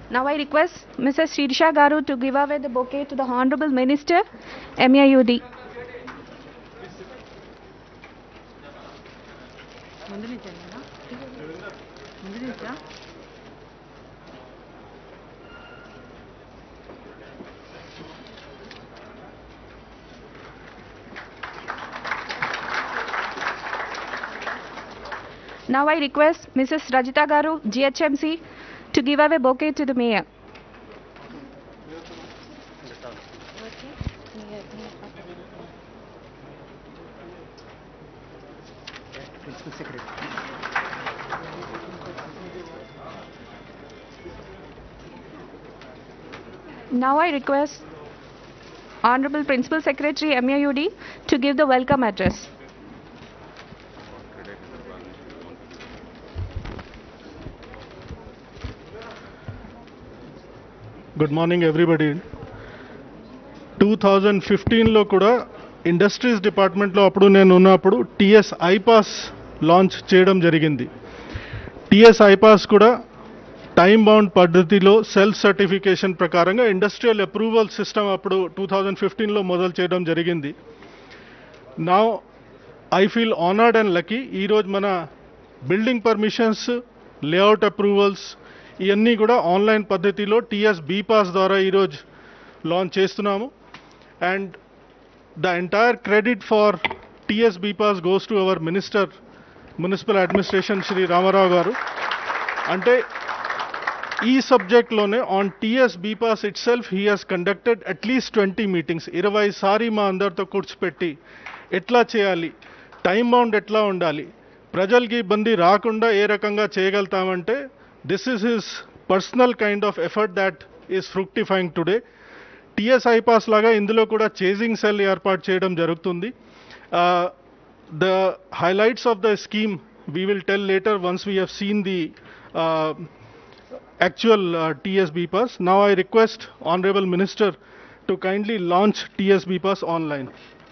Now I request Mrs. Shirsha Garu to give away the bouquet to the Honorable Minister, MAUD. ముందు నుంచి ముందు నుంచా Now I request Mrs. Rajita Garu, GHMC, to give away bouquet to the Mayor. Principal secretary Now I request Honorable Principal Secretary, MAUD, to give the welcome address. Good morning everybody two thousand ఫిఫ్టీన్లో కూడా industries డిపార్ట్మెంట్లో అప్పుడు నేను ఉన్నప్పుడు TS iPASS launch చేయడం జరిగింది TS iPASS కూడా time bound పద్ధతిలో సెల్ఫ్ సర్టిఫికేషన్ ప్రకారంగా ఇండస్ట్రియల్ అప్రూవల్ సిస్టమ్ అప్పుడు టూ థౌజండ్ ఫిఫ్టీన్లో మొదలు చేయడం జరిగింది నా I feel honoured and lucky ఈరోజు మన బిల్డింగ్ పర్మిషన్స్ లేఅవుట్ అప్రూవల్స్ ఇవన్నీ కూడా ఆన్లైన్ పద్ధతిలో టిఎస్ బీపాస్ ద్వారా ఈరోజు లాంచ్ చేస్తున్నాము and the entire credit for TS bPASS goes to our minister municipal administration Shri Rama Rao garu అంటే ఈ సబ్జెక్ట్లోనే on TS bPASS it self he has conducted at least twenty meetings ఇరవై సారి మా అందరితో కూర్చోపెట్టి ఎట్లా చేయాలి టైం బౌండ్ ఎట్లా ఉండాలి ప్రజలకి ఇబ్బంది రాకుండా ఏ రకంగా చేయగలుగుతామంటే this is his personal kind of effort that is fructifying today TS iPASS లాగా ఇందులో కూడా చేజింగ్ సెల్ ఏర్పాటు చేయడం జరుగుతుంది the highlights of the scheme we will tell later once we have seen the actual uh, TSB Pass. Now I request Honorable Minister to kindly launch TSB Pass online.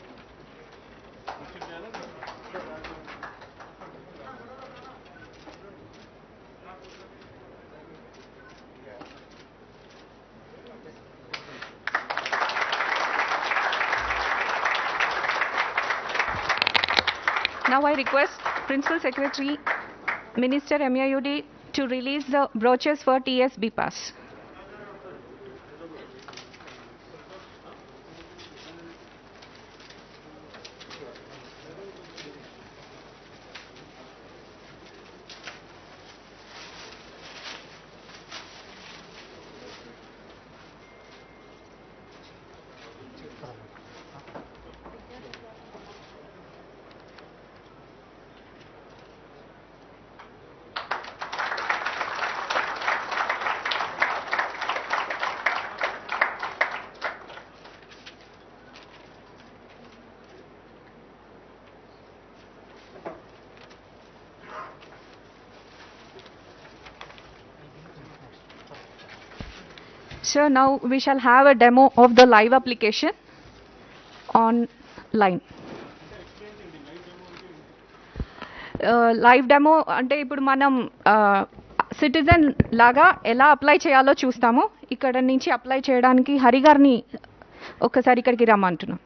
Now I request Principal Secretary, Minister MAUD, to release the brochures for TSB Pass. So now we shall have a demo of the live application online. Live demo అంటే ఇప్పుడు మనం citizen లాగా ఎలా apply చేయాలో చూస్తాము ఇక్కడ నుంచి apply చేయడానికి హరి గారిని ఒక్కసారి ఇక్కడికి రమ్మంటున్నాం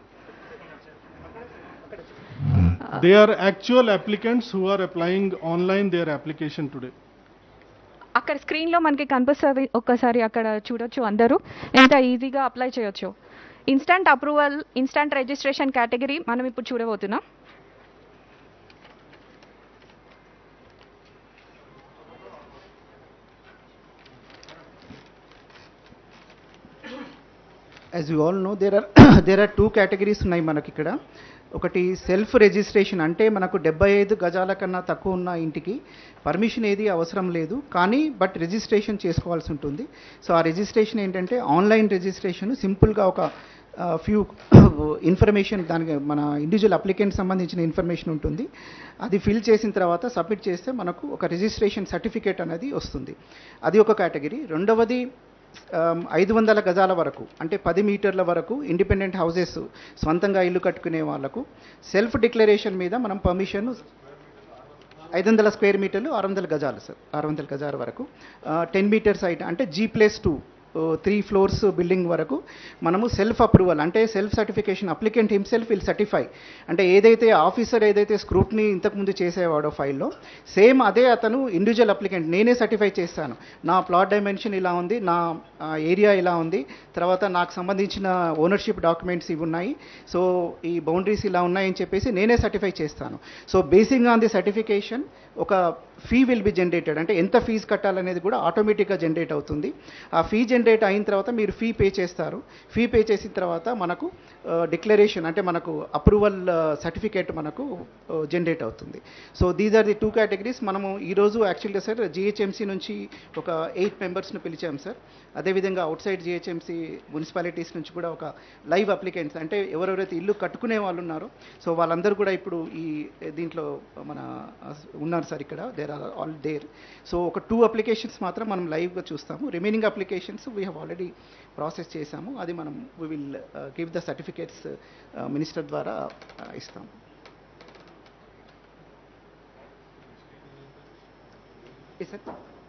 They are actual applicants who are applying online their application today. అక్కడ స్క్రీన్లో మనకి కనిపిస్తుంది ఒక్కసారి అక్కడ చూడొచ్చు అందరూ ఎంత ఈజీగా అప్లై చేయొచ్చు instant approval instant registration category మనం ఇప్పుడు చూడబోతున్నాం as you all know there are there are two categories ఉన్నాయి మనకి ఇక్కడ ఒకటి సెల్ఫ్ రిజిస్ట్రేషన్ అంటే మనకు డెబ్బై ఐదు గజాల కన్నా తక్కువ ఉన్న ఇంటికి పర్మిషన్ ఏది అవసరం లేదు కానీ బట్ రిజిస్ట్రేషన్ చేసుకోవాల్సి ఉంటుంది సో ఆ రిజిస్ట్రేషన్ ఏంటంటే ఆన్లైన్ రిజిస్ట్రేషన్ సింపుల్గా ఒక ఫ్యూ ఇన్ఫర్మేషన్ దానికి మన ఇండివిజువల్ అప్లికెంట్ సంబంధించిన ఇన్ఫర్మేషన్ ఉంటుంది అది ఫిల్ చేసిన తర్వాత సబ్మిట్ చేస్తే మనకు ఒక రిజిస్ట్రేషన్ సర్టిఫికేట్ అనేది వస్తుంది అది ఒక కేటగిరీ రెండవది ఐదు వందల గజాల వరకు అంటే పది మీటర్ల వరకు ఇండిపెండెంట్ హౌసెస్ స్వంతంగా ఇల్లు కట్టుకునే వాళ్ళకు సెల్ఫ్ డిక్లరేషన్ మీద మనం పర్మిషన్ ఐదు వందల స్క్వేర్ మీటర్లు ఆరు వందల గజాలు సార్ ఆరు వందల గజాల వరకు టెన్ మీటర్స్ హైట్ అంటే G plus two three floors building వరకు మనము సెల్ఫ్ అప్రూవల్ అంటే self certification applicant himself will certify అంటే ఏదైతే ఆఫీసర్ ఏదైతే స్క్రూట్ని ఇంతకుముందు చేసేవాడో ఫైల్లో సేమ్ అదే అతను ఇండివిజువల్ అప్లికెంట్ నేనే సర్టిఫై చేస్తాను నా ప్లాట్ డైమెన్షన్ ఇలా ఉంది నా ఏరియా ఇలా ఉంది తర్వాత నాకు సంబంధించిన ఓనర్షిప్ డాక్యుమెంట్స్ ఇవి ఉన్నాయి సో ఈ బౌండరీస్ ఇలా ఉన్నాయని చెప్పేసి నేనే సర్టిఫై చేస్తాను so basing on the certification ఒక ఫీ విల్ బి జనరేటెడ్ అంటే ఎంత ఫీజు కట్టాలనేది కూడా ఆటోమేటిక్గా జనరేట్ అవుతుంది ఆ ఫీ జనరేట్ అయిన తర్వాత మీరు ఫీ పే చేస్తారు ఫీ పే చేసిన తర్వాత మనకు డిక్లరేషన్ అంటే మనకు అప్రూవల్ సర్టిఫికేట్ మనకు జనరేట్ అవుతుంది so these are the two categories మనము ఈరోజు యాక్చువల్గా సార్ జిహెచ్ఎంసీ నుంచి ఒక ఎయిట్ మెంబర్స్ను పిలిచాం సార్ అదేవిధంగా అవుట్ సైడ్ జిహెచ్ఎంసీ మున్సిపాలిటీస్ నుంచి కూడా ఒక లైవ్ అప్లికెంట్స్ అంటే ఎవరెవరైతే ఇల్లు కట్టుకునే వాళ్ళు ఉన్నారో సో వాళ్ళందరూ కూడా ఇప్పుడు ఈ దీంట్లో మన ఉన్నారు సార్ ఇక్కడ there are all there so ఒక టూ అప్లికేషన్స్ మాత్రం మనం లైవ్గా చూస్తాము remaining applications we have already process చేశాము అది మనం we will give the certificates minister ద్వారా uh, ఇస్తాము Yes, sir.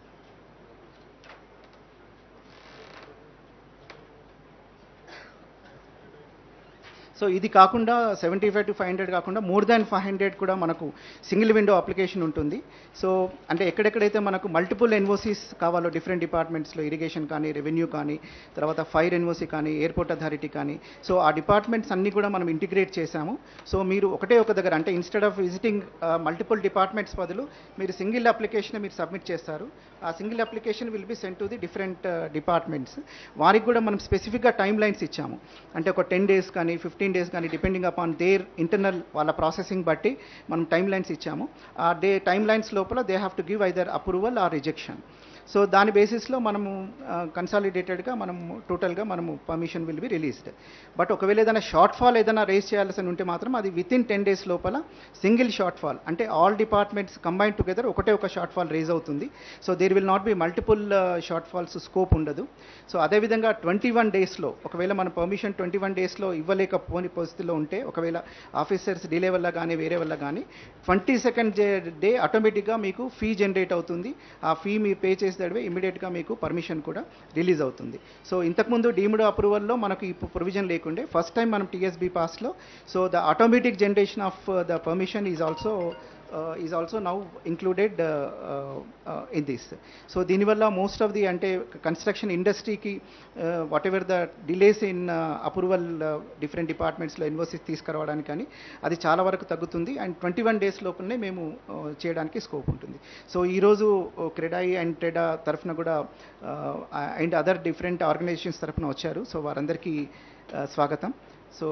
సో ఇది కాకుండా seventy five to five hundred కాకుండా మోర్ దాన్ ఫైవ్ హండ్రెడ్ కూడా మనకు సింగిల్ విండో అప్లికేషన్ ఉంటుంది సో అంటే ఎక్కడెక్కడైతే మనకు మల్టిపుల్ ఎన్ఓసీస్ కావాలో డిఫరెంట్ డిపార్ట్మెంట్స్లో ఇరిగేషన్ కానీ రెవెన్యూ కానీ తర్వాత ఫైర్ ఎన్ఓసీ కానీ ఎయిర్పోర్ట్ అథారిటీ కానీ సో ఆ డిపార్ట్మెంట్స్ అన్నీ కూడా మనం ఇంటిగ్రేట్ చేశాము సో మీరు ఒకటే ఒక దగ్గర అంటే instead of visiting multiple departments బదులు మీరు సింగిల్ అప్లికేషన్ మీరు సబ్మిట్ చేస్తారు ఆ single application will be send to the different departments వారికి కూడా మనం స్పెసిఫిక్గా టైం లైన్స్ ఇచ్చాము అంటే ఒక టెన్ డేస్ కానీ ఫిఫ్టీన్ డేస్ కానీ డిపెండింగ్ అపాన్ దేర్ ఇంటర్నల్ వాళ్ళ ప్రాసెసింగ్ బట్టి మనం టైం లైన్స్ ఇచ్చాము ఆ డే టైం లైన్స్ లోపల they have to give either approval or rejection so దాని బేసిస్లో మనము కన్సాలిడేటెడ్గా మనము టోటల్గా మనము permission will be released but ఒకవేళ ఏదైనా షార్ట్ ఫాల్ ఏదైనా రేస్ చేయాల్సి ఉంటే మాత్రం అది విత్ ఇన్ టెన్ డేస్ లోపల సింగిల్ షార్ట్ ఫాల్ అంటే ఆల్ డిపార్ట్మెంట్స్ కంబైన్ టుగెదర్ ఒకటే ఒక షార్ట్ ఫాల్ రేజ్ అవుతుంది so there will not be multiple short falls scope ఉండదు సో అదేవిధంగా ట్వంటీ వన్ డేస్లో ఒకవేళ మన పర్మిషన్ ట్వంటీ వన్ డేస్లో ఇవ్వలేకపోని పరిస్థితిలో ఉంటే ఒకవేళ ఆఫీసర్స్ డిలే వల్ల కానీ వేరే వల్ల కానీ ట్వంటీ సెకండ్ డే ఆటోమేటిక్గా మీకు ఫీ జనరేట్ అవుతుంది ఆ ఫీ మీరు పే చేసి తడివే ఇమీడియట్గా మీకు పర్మిషన్ కూడా రిలీజ్ అవుతుంది సో ఇంతకుముందు డీమ్డ్ అప్రూవల్లో మనకు ఈ ప్రొవిజన్ లేకుండే ఫస్ట్ టైం మనం టీఎస్బీ పాస్లో so the automatic generation of the permission is also is also now included in this so దీనివల్ల మోస్ట్ ఆఫ్ ది అంటే కన్స్ట్రక్షన్ ఇండస్ట్రీకి whatever the delays in approval different డిపార్ట్మెంట్స్లో investees తీసుకురావడానికి కానీ అది చాలా వరకు తగ్గుతుంది అండ్ ట్వంటీ వన్ డేస్ లోపలనే మేము uh, చేయడానికి స్కోప్ ఉంటుంది సో ఈరోజు క్రెడాయి అండ్ ట్రెడా తరఫున కూడా అండ్ అదర్ డిఫరెంట్ ఆర్గనైజేషన్స్ తరఫున వచ్చారు సో వారందరికీ uh, స్వాగతం so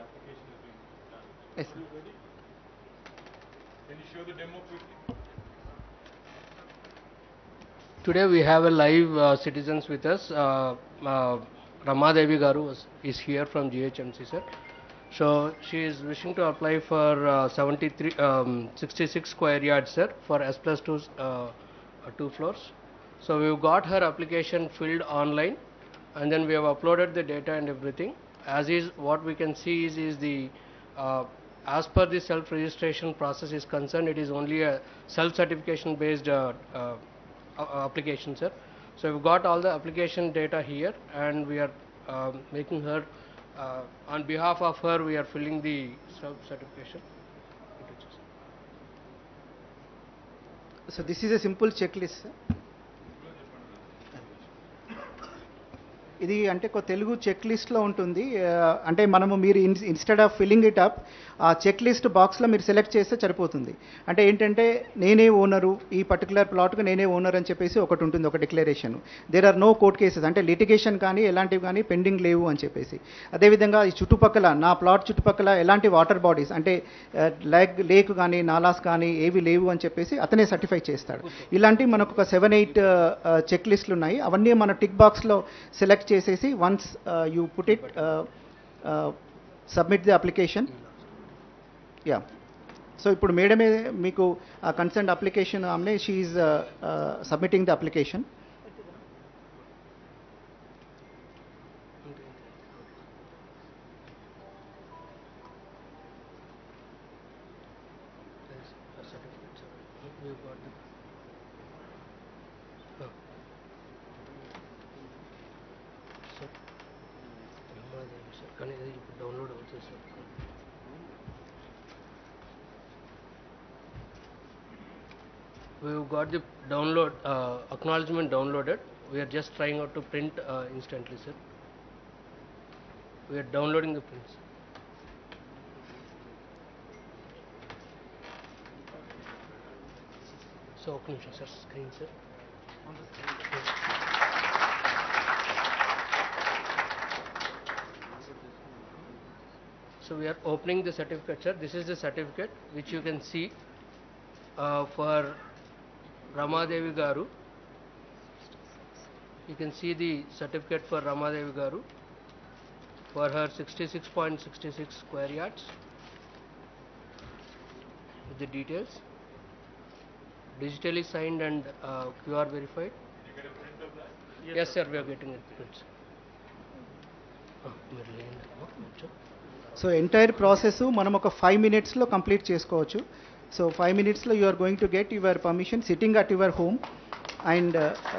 yes Today we have a live uh, citizens with us. Uh, uh, Rama Devi Garu was- is here from GHMC, sir. So she is wishing to apply for uh, 73, um, 66 square yards, sir, for S plus two, uh, uh, two floors. So we've got her application filled online, and then we have uploaded the data and everything. As is, what we can see is is the uh, as per the self registration process is concerned, it is only a self certification based uh, uh, a- a- application, sir. So we've got all the application data here, and we are um, making her uh, on behalf of her. We are filling the self certification. So this is a simple check list ఇది అంటే ఒక Telugu check లిస్ట్లో ఉంటుంది ఆ, అంటే మనము మీరు instead of filling it up ఆ చెక్ లిస్ట్ బాక్స్లో మీరు సెలెక్ట్ చేస్తే సరిపోతుంది అంటే ఏంటంటే నేనే ఓనరు ఈ పర్టికులర్ ప్లాట్కు నేనే ఓనర్ అని చెప్పేసి ఒకటి ఉంటుంది ఒక declaration there are no court cases అంటే లిటిగేషన్ కానీ ఎలాంటివి కానీ పెండింగ్ లేవు అని చెప్పేసి అదేవిధంగా ఈ చుట్టుపక్కల నా ప్లాట్ చుట్టుపక్కల ఎలాంటి వాటర్ బాడీస్ అంటే లేక్ లేక్ కానీ నాలాస్ కానీ ఏవి లేవు అని చెప్పేసి అతనే సర్టిఫై చేస్తాడు ఇలాంటి మనకు ఒక సెవెన్ ఎయిట్ చెక్ లిస్టులు ఉన్నాయి అవన్నీ మన టిక్ బాక్స్లో సెలెక్ట్ చేసేసి once you put it submit the application yeah so ఇప్పుడు మేడమే మీకు ఆ కన్సర్న్ అప్లికేషన్ ఆమె she submitting the application We you got the oh. sir Ramadevi sir కానీ ఇది ఇప్పుడు డౌన్లోడ్ అవుతుంది sir we've got the download uh, acknowledgement downloaded we are just trying out to print uh, instantly sir we are downloading the prints so ఒక నిమిషం sir screen sir So we are opening the certificate, sir. This is the certificate which you can see uh, for Ramadevi Garu. You can see the certificate for Ramadevi Garu for her 66.66 square yards with the details. Digitally signed and uh, QR verified. Yes, sir, we are getting it. Prints. Oh, మీరు లేండి. Oh, కొంచెం. So entire process మనం ఒక five మినిట్స్లో complete చేసుకోవచ్చు so five మినిట్స్లో you are going to get your permission sitting at your home and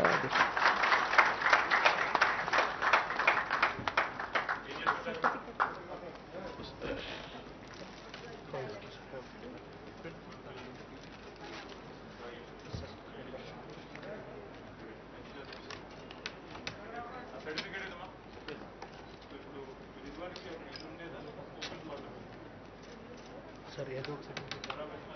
sir ఏదో ఒక certificate.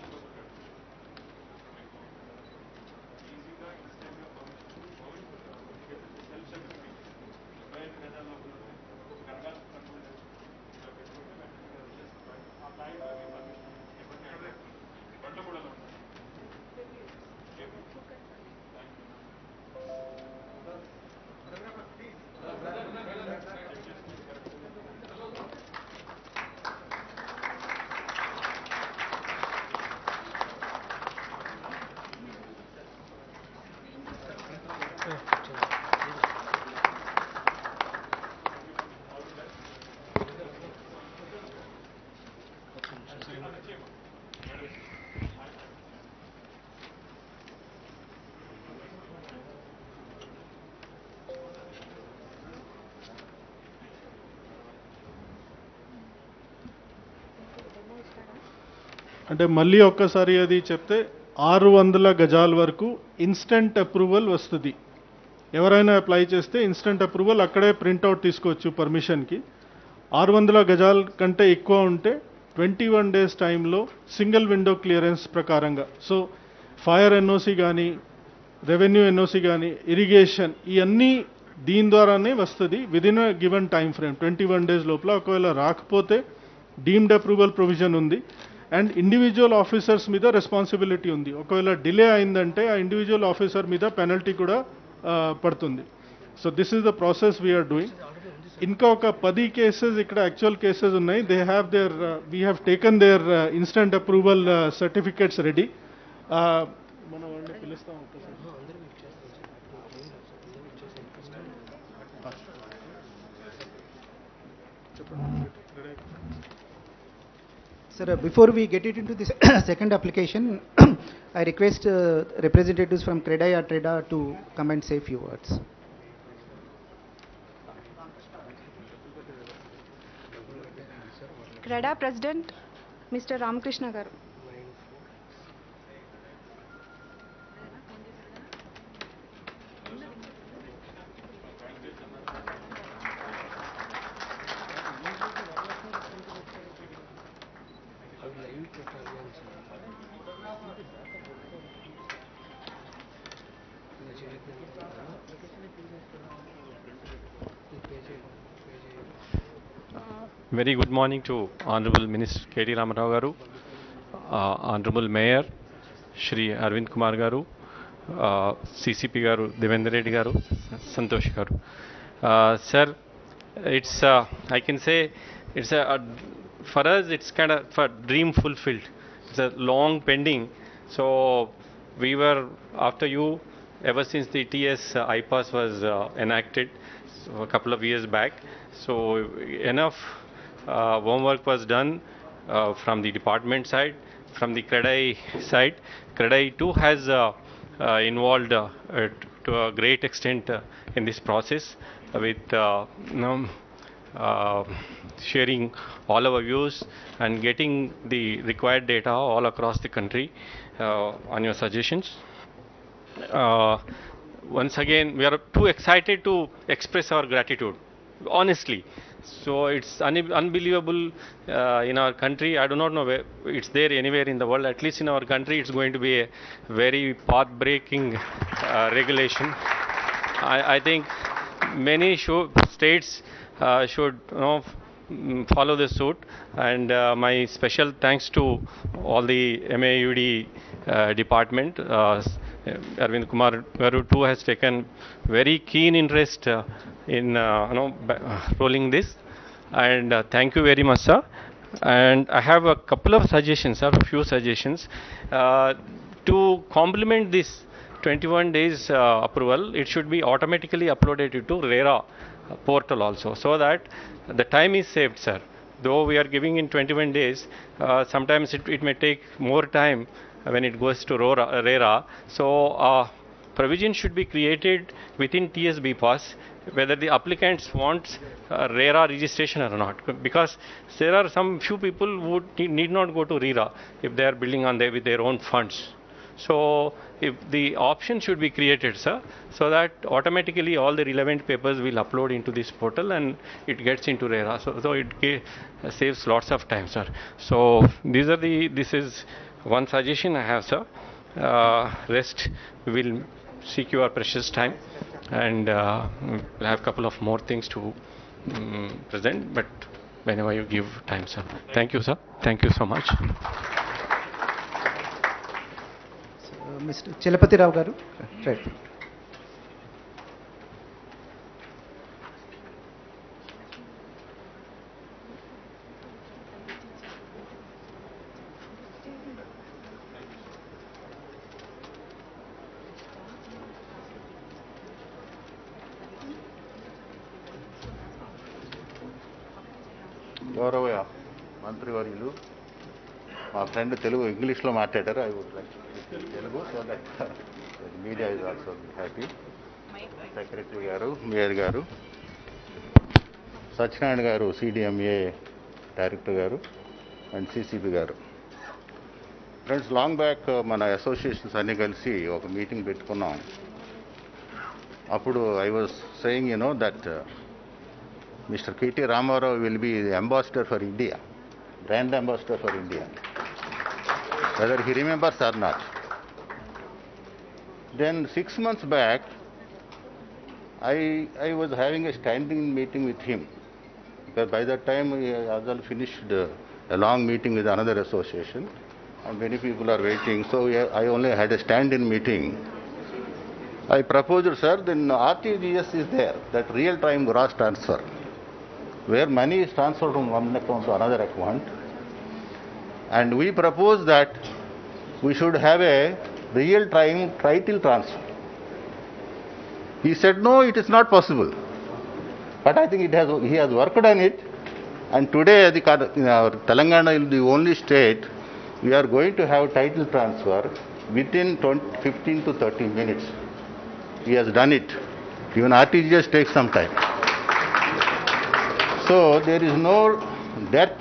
అంటే మళ్ళీ ఒక్కసారి అది చెప్తే ఆరు వందల గజాల వరకు ఇన్స్టెంట్ అప్రూవల్ వస్తుంది ఎవరైనా అప్లై చేస్తే ఇన్స్టెంట్ అప్రూవల్ అక్కడే ప్రింట్అవుట్ తీసుకోవచ్చు పర్మిషన్కి ఆరు వందల గజాల కంటే ఎక్కువ ఉంటే ట్వంటీ వన్ డేస్ టైంలో సింగిల్ విండో క్లియరెన్స్ ప్రకారంగా సో ఫైర్ ఎన్ఓసి కానీ రెవెన్యూ ఎన్ఓసి కానీ ఇరిగేషన్ ఇవన్నీ దీని ద్వారానే వస్తుంది within given time frame twenty one days లోపల ఒకవేళ రాకపోతే డీమ్డ్ అప్రూవల్ ప్రొవిజన్ ఉంది అండ్ ఇండివిజువల్ ఆఫీసర్స్ మీద రెస్పాన్సిబిలిటీ ఉంది ఒకవేళ డిలే అయిందంటే ఆ ఇండివిజువల్ ఆఫీసర్ మీద పెనల్టీ కూడా ఆ, పడుతుంది so this is the process we are doing ఇంకా ఒక పది కేసెస్ ఇక్కడ యాక్చువల్ కేసెస్ ఉన్నాయి they have there we have taken their instant approval certificates ready మనం వాళ్ళని పిలుస్తాం ఒక్కసారి అందరికీ ఇచ్చేస్తాం సార్ ఏం లేదు సార్ అందరికీ ఇచ్చేసాం first Sir, uh, before we get it into the second application, I request uh, representatives from CREDA or TREDA to come and say few words. CREDAI president mister Ramakrishna garu అవి లైవ్ పెట్టాలి అని సార్ ఇలా చేయట్లేదు. ఇది పే చేయండి pay చేయండి Very good morning to Honorable Minister K.T. Ramarao Garu, uh, Honorable Mayor Shri Arvind Kumar Garu, uh, CCP Garu, Devendra Reddy Garu, Santosh Garu. Uh, sir, it's, uh, I can say, it's a, a for us, it's kind of a dream fulfilled. It's a long pending. So we were after you ever since the TS uh, IPAS was uh, enacted so a couple of years back. So enough uh, homework was done uh, from the department side, from the CREDAI side CREDAI too has uh, uh, involved uh, uh, to a great extent uh, in this process with uh, you know, uh, sharing all our views and getting the required data all across the country uh, on your suggestions. Uh, once again, we are too excited to express our gratitude, honestly. So it's un- unbelievable uh, in our country. I do not know where it's there anywhere in the world. At least in our country, it's going to be a very path-breaking uh, regulation. I, I think many should, states uh, should you know, f- mm, follow this suit. And uh, my special thanks to all the MAUD uh, department. Uh, s- Arvind Kumar Garu too has taken very keen interest uh, in uh, you know ba- uh, rolling this. And uh, thank you very much, sir. And I have a couple of suggestions, sir, a few suggestions. Uh, to complement this 21 days uh, approval, it should be automatically uploaded to RERA portal also, so that the time is saved, sir. Though we are giving in 21 days, uh, sometimes it, it may take more time when it goes to RORA, RERA. So uh, provision should be created within TSB pass whether the applicants want uh, RERA registration or not. Because there are some few people who need- need not go to RERA if they are building on their, with their own funds. So if the option should be created, sir, so that automatically all the relevant papers will upload into this portal and it gets into RERA. So, so it ga- saves lots of time, sir. So these are the, this is one suggestion I have, sir. Uh, rest we will seek your precious time and uh, we'll have a couple of more things to um, present, but whenever you give time, sir. Thank you, sir. Thank you so much. Mister Chalapathi Rao garu right గౌరవ మంత్రివర్యులు మా friend Telugu ఇంగ్లీష్లో మాట్లాడారు I would like Telugu so that media is also happy secretary garu mayor garu Satyanarayana garu CDMA director garu and CCP garu friends long back మన associations అన్నీ కలిసి ఒక meeting పెట్టుకున్నాం అప్పుడు I was saying you know that Mr. K.T. Ramarao will be the ambassador for India, brand ambassador for India. Whether he remembers or not. Then six months back, I, I was having a standing meeting with him. Because by that time, we had all finished uh, a long meeting with another association, and many people are waiting. So we, I only had a stand-in meeting. I proposed, sir, then RTGS is there, that real-time gross transfer where money is transferred from one account to another account. And we propose that we should have a real time title transfer. He said, no, it is not possible. But I think it has, he has worked on it. And today, the, Kar- in our Telangana is the only state we are going to have title transfer within 20, 15 to 30 minutes. He has done it. Even RTGS takes some time. So there is no depth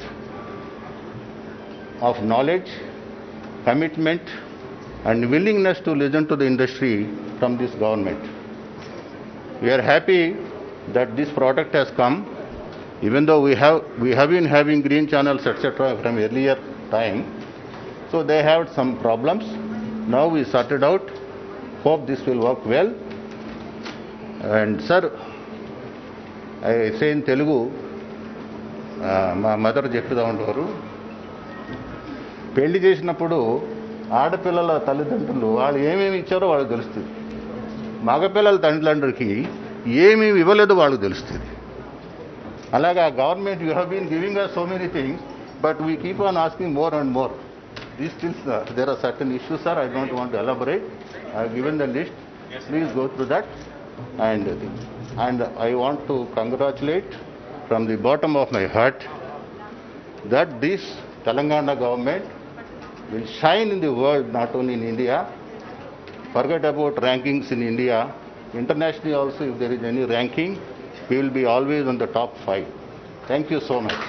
of knowledge, commitment, and willingness to listen to the industry from this government. We are happy that this product has come, even though we have we have been having green channels etc. from earlier time. So they had some problems. Now we sorted out. Hope this will work well. And sir, I say in Telugu, ఆ, మా mother చెప్తా ఉండేవారు పెళ్లి చేసినప్పుడు ఆడపిల్లల తల్లిదండ్రులు వాళ్ళు ఏమేమి ఇచ్చారో వాళ్ళకి తెలుస్తుంది మగపిల్లల తల్లిదండ్రులకి ఏమేమి ఇవ్వలేదో వాళ్ళకి తెలుస్తుంది అలాగా government you have been giving us so many things but we keep on asking more and more these stills there are certain issues sir I don't want elaborate I given the list please go through that and and I want to congratulate from the bottom of my heart that this Telangana government will shine in the world, not only in India. Forget about rankings in India. Internationally also, if there is any ranking, we will be always on the top five. Thank you so much.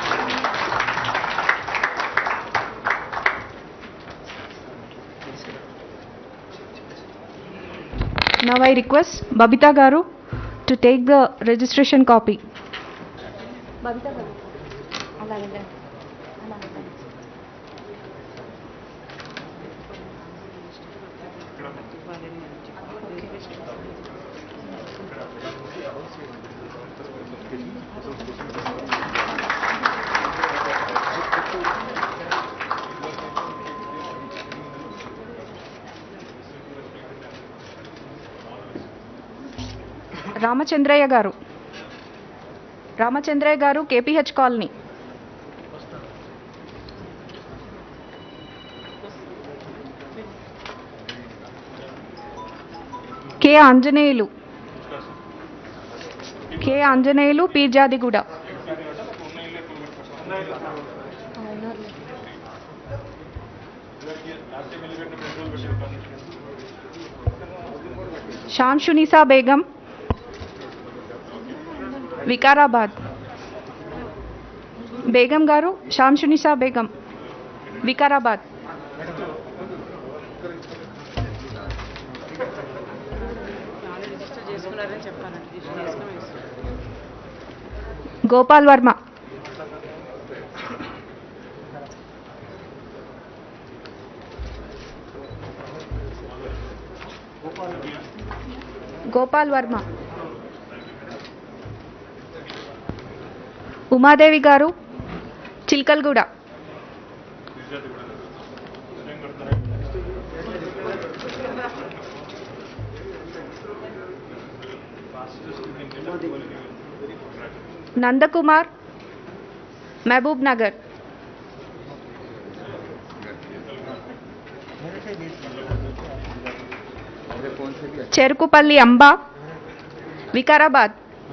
Now I request Babita Garu to take the registration copy. Babita Garu. అలాగే Ramachandraiah garu Ramachandraiah garu KPH colony K Anjaneyulu K Anjaneyulu Peerzadiguda Shan Shunisa Begum Vikarabad Begum garu Shamshunisa Begum Vikarabad register చేసుకున్నారని చెప్పానండి register చేసుకుని ఇస్తాను గోపాల్ వర్మ గోపాల్ వర్మ ఉమాదేవి గారు చిల్కల్గూడ నందకుమార్ మహబూబ్ నగర్ చెరుకుపల్లి అంబా Vikarabad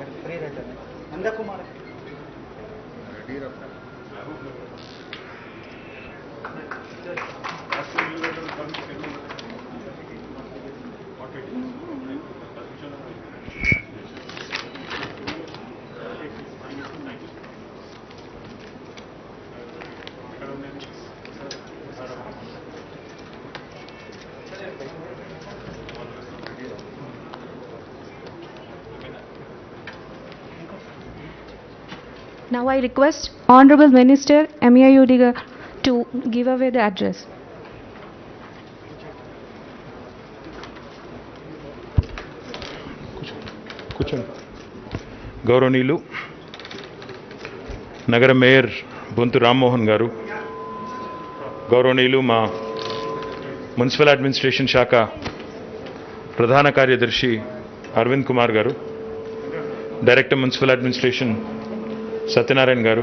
Now I request Honorable Minister MIUD to give away the address. కూర్చోండి గౌరవనీయులు నగర mayor Bonthu Rammohan గారు గౌరవనీయులు మా మున్సిపల్ అడ్మినిస్ట్రేషన్ శాఖ ప్రధాన కార్యదర్శి అరవింద్ కుమార్ గారు director municipal administration Satyanarayana garu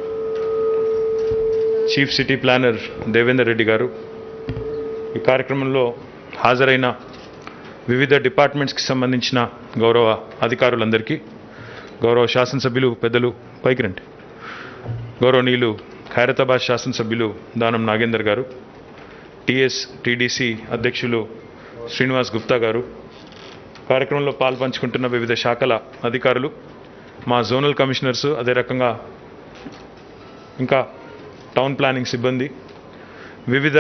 chief city planner Devender Reddy garu ఈ కార్యక్రమంలో హాజరైన వివిధ డిపార్ట్మెంట్స్కి సంబంధించిన గౌరవ అధికారులందరికీ గౌరవ శాసనసభ్యులు పెద్దలు పైకి రండి గౌరవనీయులు ఖైరతాబాద్ శాసనసభ్యులు దానం నాగేందర్ గారు టిఎస్ టీడీసీ అధ్యక్షులు శ్రీనివాస్ గుప్తా గారు కార్యక్రమంలో పాల్పంచుకుంటున్న వివిధ శాఖల అధికారులు మా జోనల్ కమిషనర్స్ అదే రకంగా ఇంకా టౌన్ ప్లానింగ్ సిబ్బంది వివిధ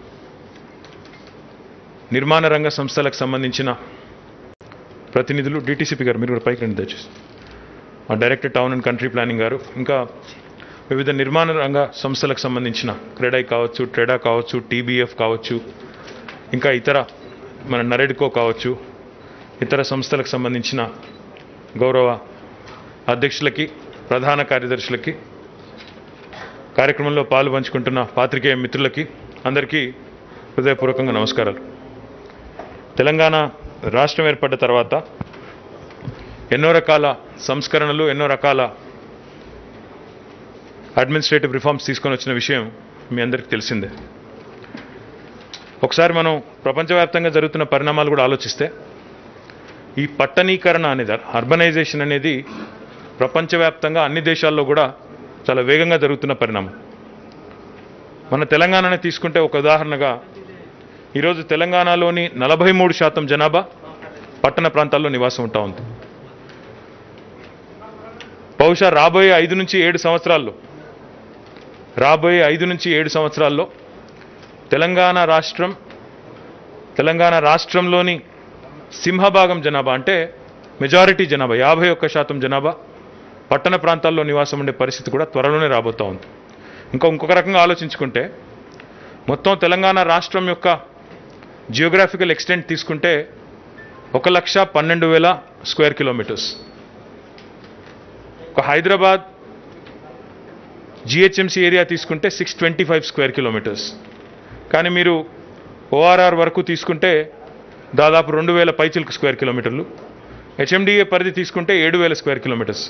నిర్మాణ రంగ సంస్థలకు సంబంధించిన ప్రతినిధులు డిటీసీపీ గారు మీరు కూడా పైకి రండి దయచేసి మా director town and country planning garu ఇంకా వివిధ నిర్మాణ రంగ సంస్థలకు సంబంధించిన క్రెడై కావచ్చు ట్రెడా కావచ్చు టీబీఎఫ్ కావచ్చు ఇంకా ఇతర మన నరెడ్కో కావచ్చు ఇతర సంస్థలకు సంబంధించిన గౌరవ అధ్యక్షులకి ప్రధాన కార్యదర్శులకి కార్యక్రమంలో పాలు పంచుకుంటున్న పాత్రికేయ మిత్రులకి అందరికీ హృదయపూర్వకంగా నమస్కారాలు తెలంగాణ రాష్ట్రం ఏర్పడ్డ తర్వాత ఎన్నో రకాల సంస్కరణలు ఎన్నో రకాల అడ్మినిస్ట్రేటివ్ రిఫార్మ్స్ తీసుకొని వచ్చిన విషయం మీ అందరికీ తెలిసిందే ఒకసారి మనం ప్రపంచవ్యాప్తంగా జరుగుతున్న పరిణామాలు కూడా ఆలోచిస్తే ఈ పట్టణీకరణ అనేది అర్బనైజేషన్ అనేది ప్రపంచవ్యాప్తంగా అన్ని దేశాల్లో కూడా చాలా వేగంగా జరుగుతున్న పరిణామం మన తెలంగాణనే తీసుకుంటే ఒక ఉదాహరణగా ఈరోజు తెలంగాణలోని నలభై మూడు శాతం జనాభా పట్టణ ప్రాంతాల్లో నివాసం ఉంటా ఉంది బహుశా రాబోయే ఐదు నుంచి ఏడు సంవత్సరాల్లో రాబోయే ఐదు నుంచి ఏడు సంవత్సరాల్లో తెలంగాణ రాష్ట్రం తెలంగాణ రాష్ట్రంలోని సింహభాగం జనాభా అంటే మెజారిటీ జనాభా యాభై ఒక్క శాతం జనాభా పట్టణ ప్రాంతాల్లో నివాసం ఉండే పరిస్థితి కూడా త్వరలోనే రాబోతూ ఉంది ఇంకా ఇంకొక రకంగా ఆలోచించుకుంటే మొత్తం తెలంగాణ రాష్ట్రం యొక్క జియోగ్రాఫికల్ ఎక్స్టెంట్ తీసుకుంటే ఒక లక్ష పన్నెండు వేల స్క్వేర్ కిలోమీటర్స్ ఒక హైదరాబాద్ జిహెచ్ఎంసీ ఏరియా తీసుకుంటే six twenty five square kilometres కానీ మీరు ఓఆర్ఆర్ వరకు తీసుకుంటే దాదాపు రెండు వేల పైచిలకు స్క్వేర్ కిలోమీటర్లు హెచ్ఎండిఏ పరిధి తీసుకుంటే ఏడు వేల స్క్వేర్ కిలోమీటర్స్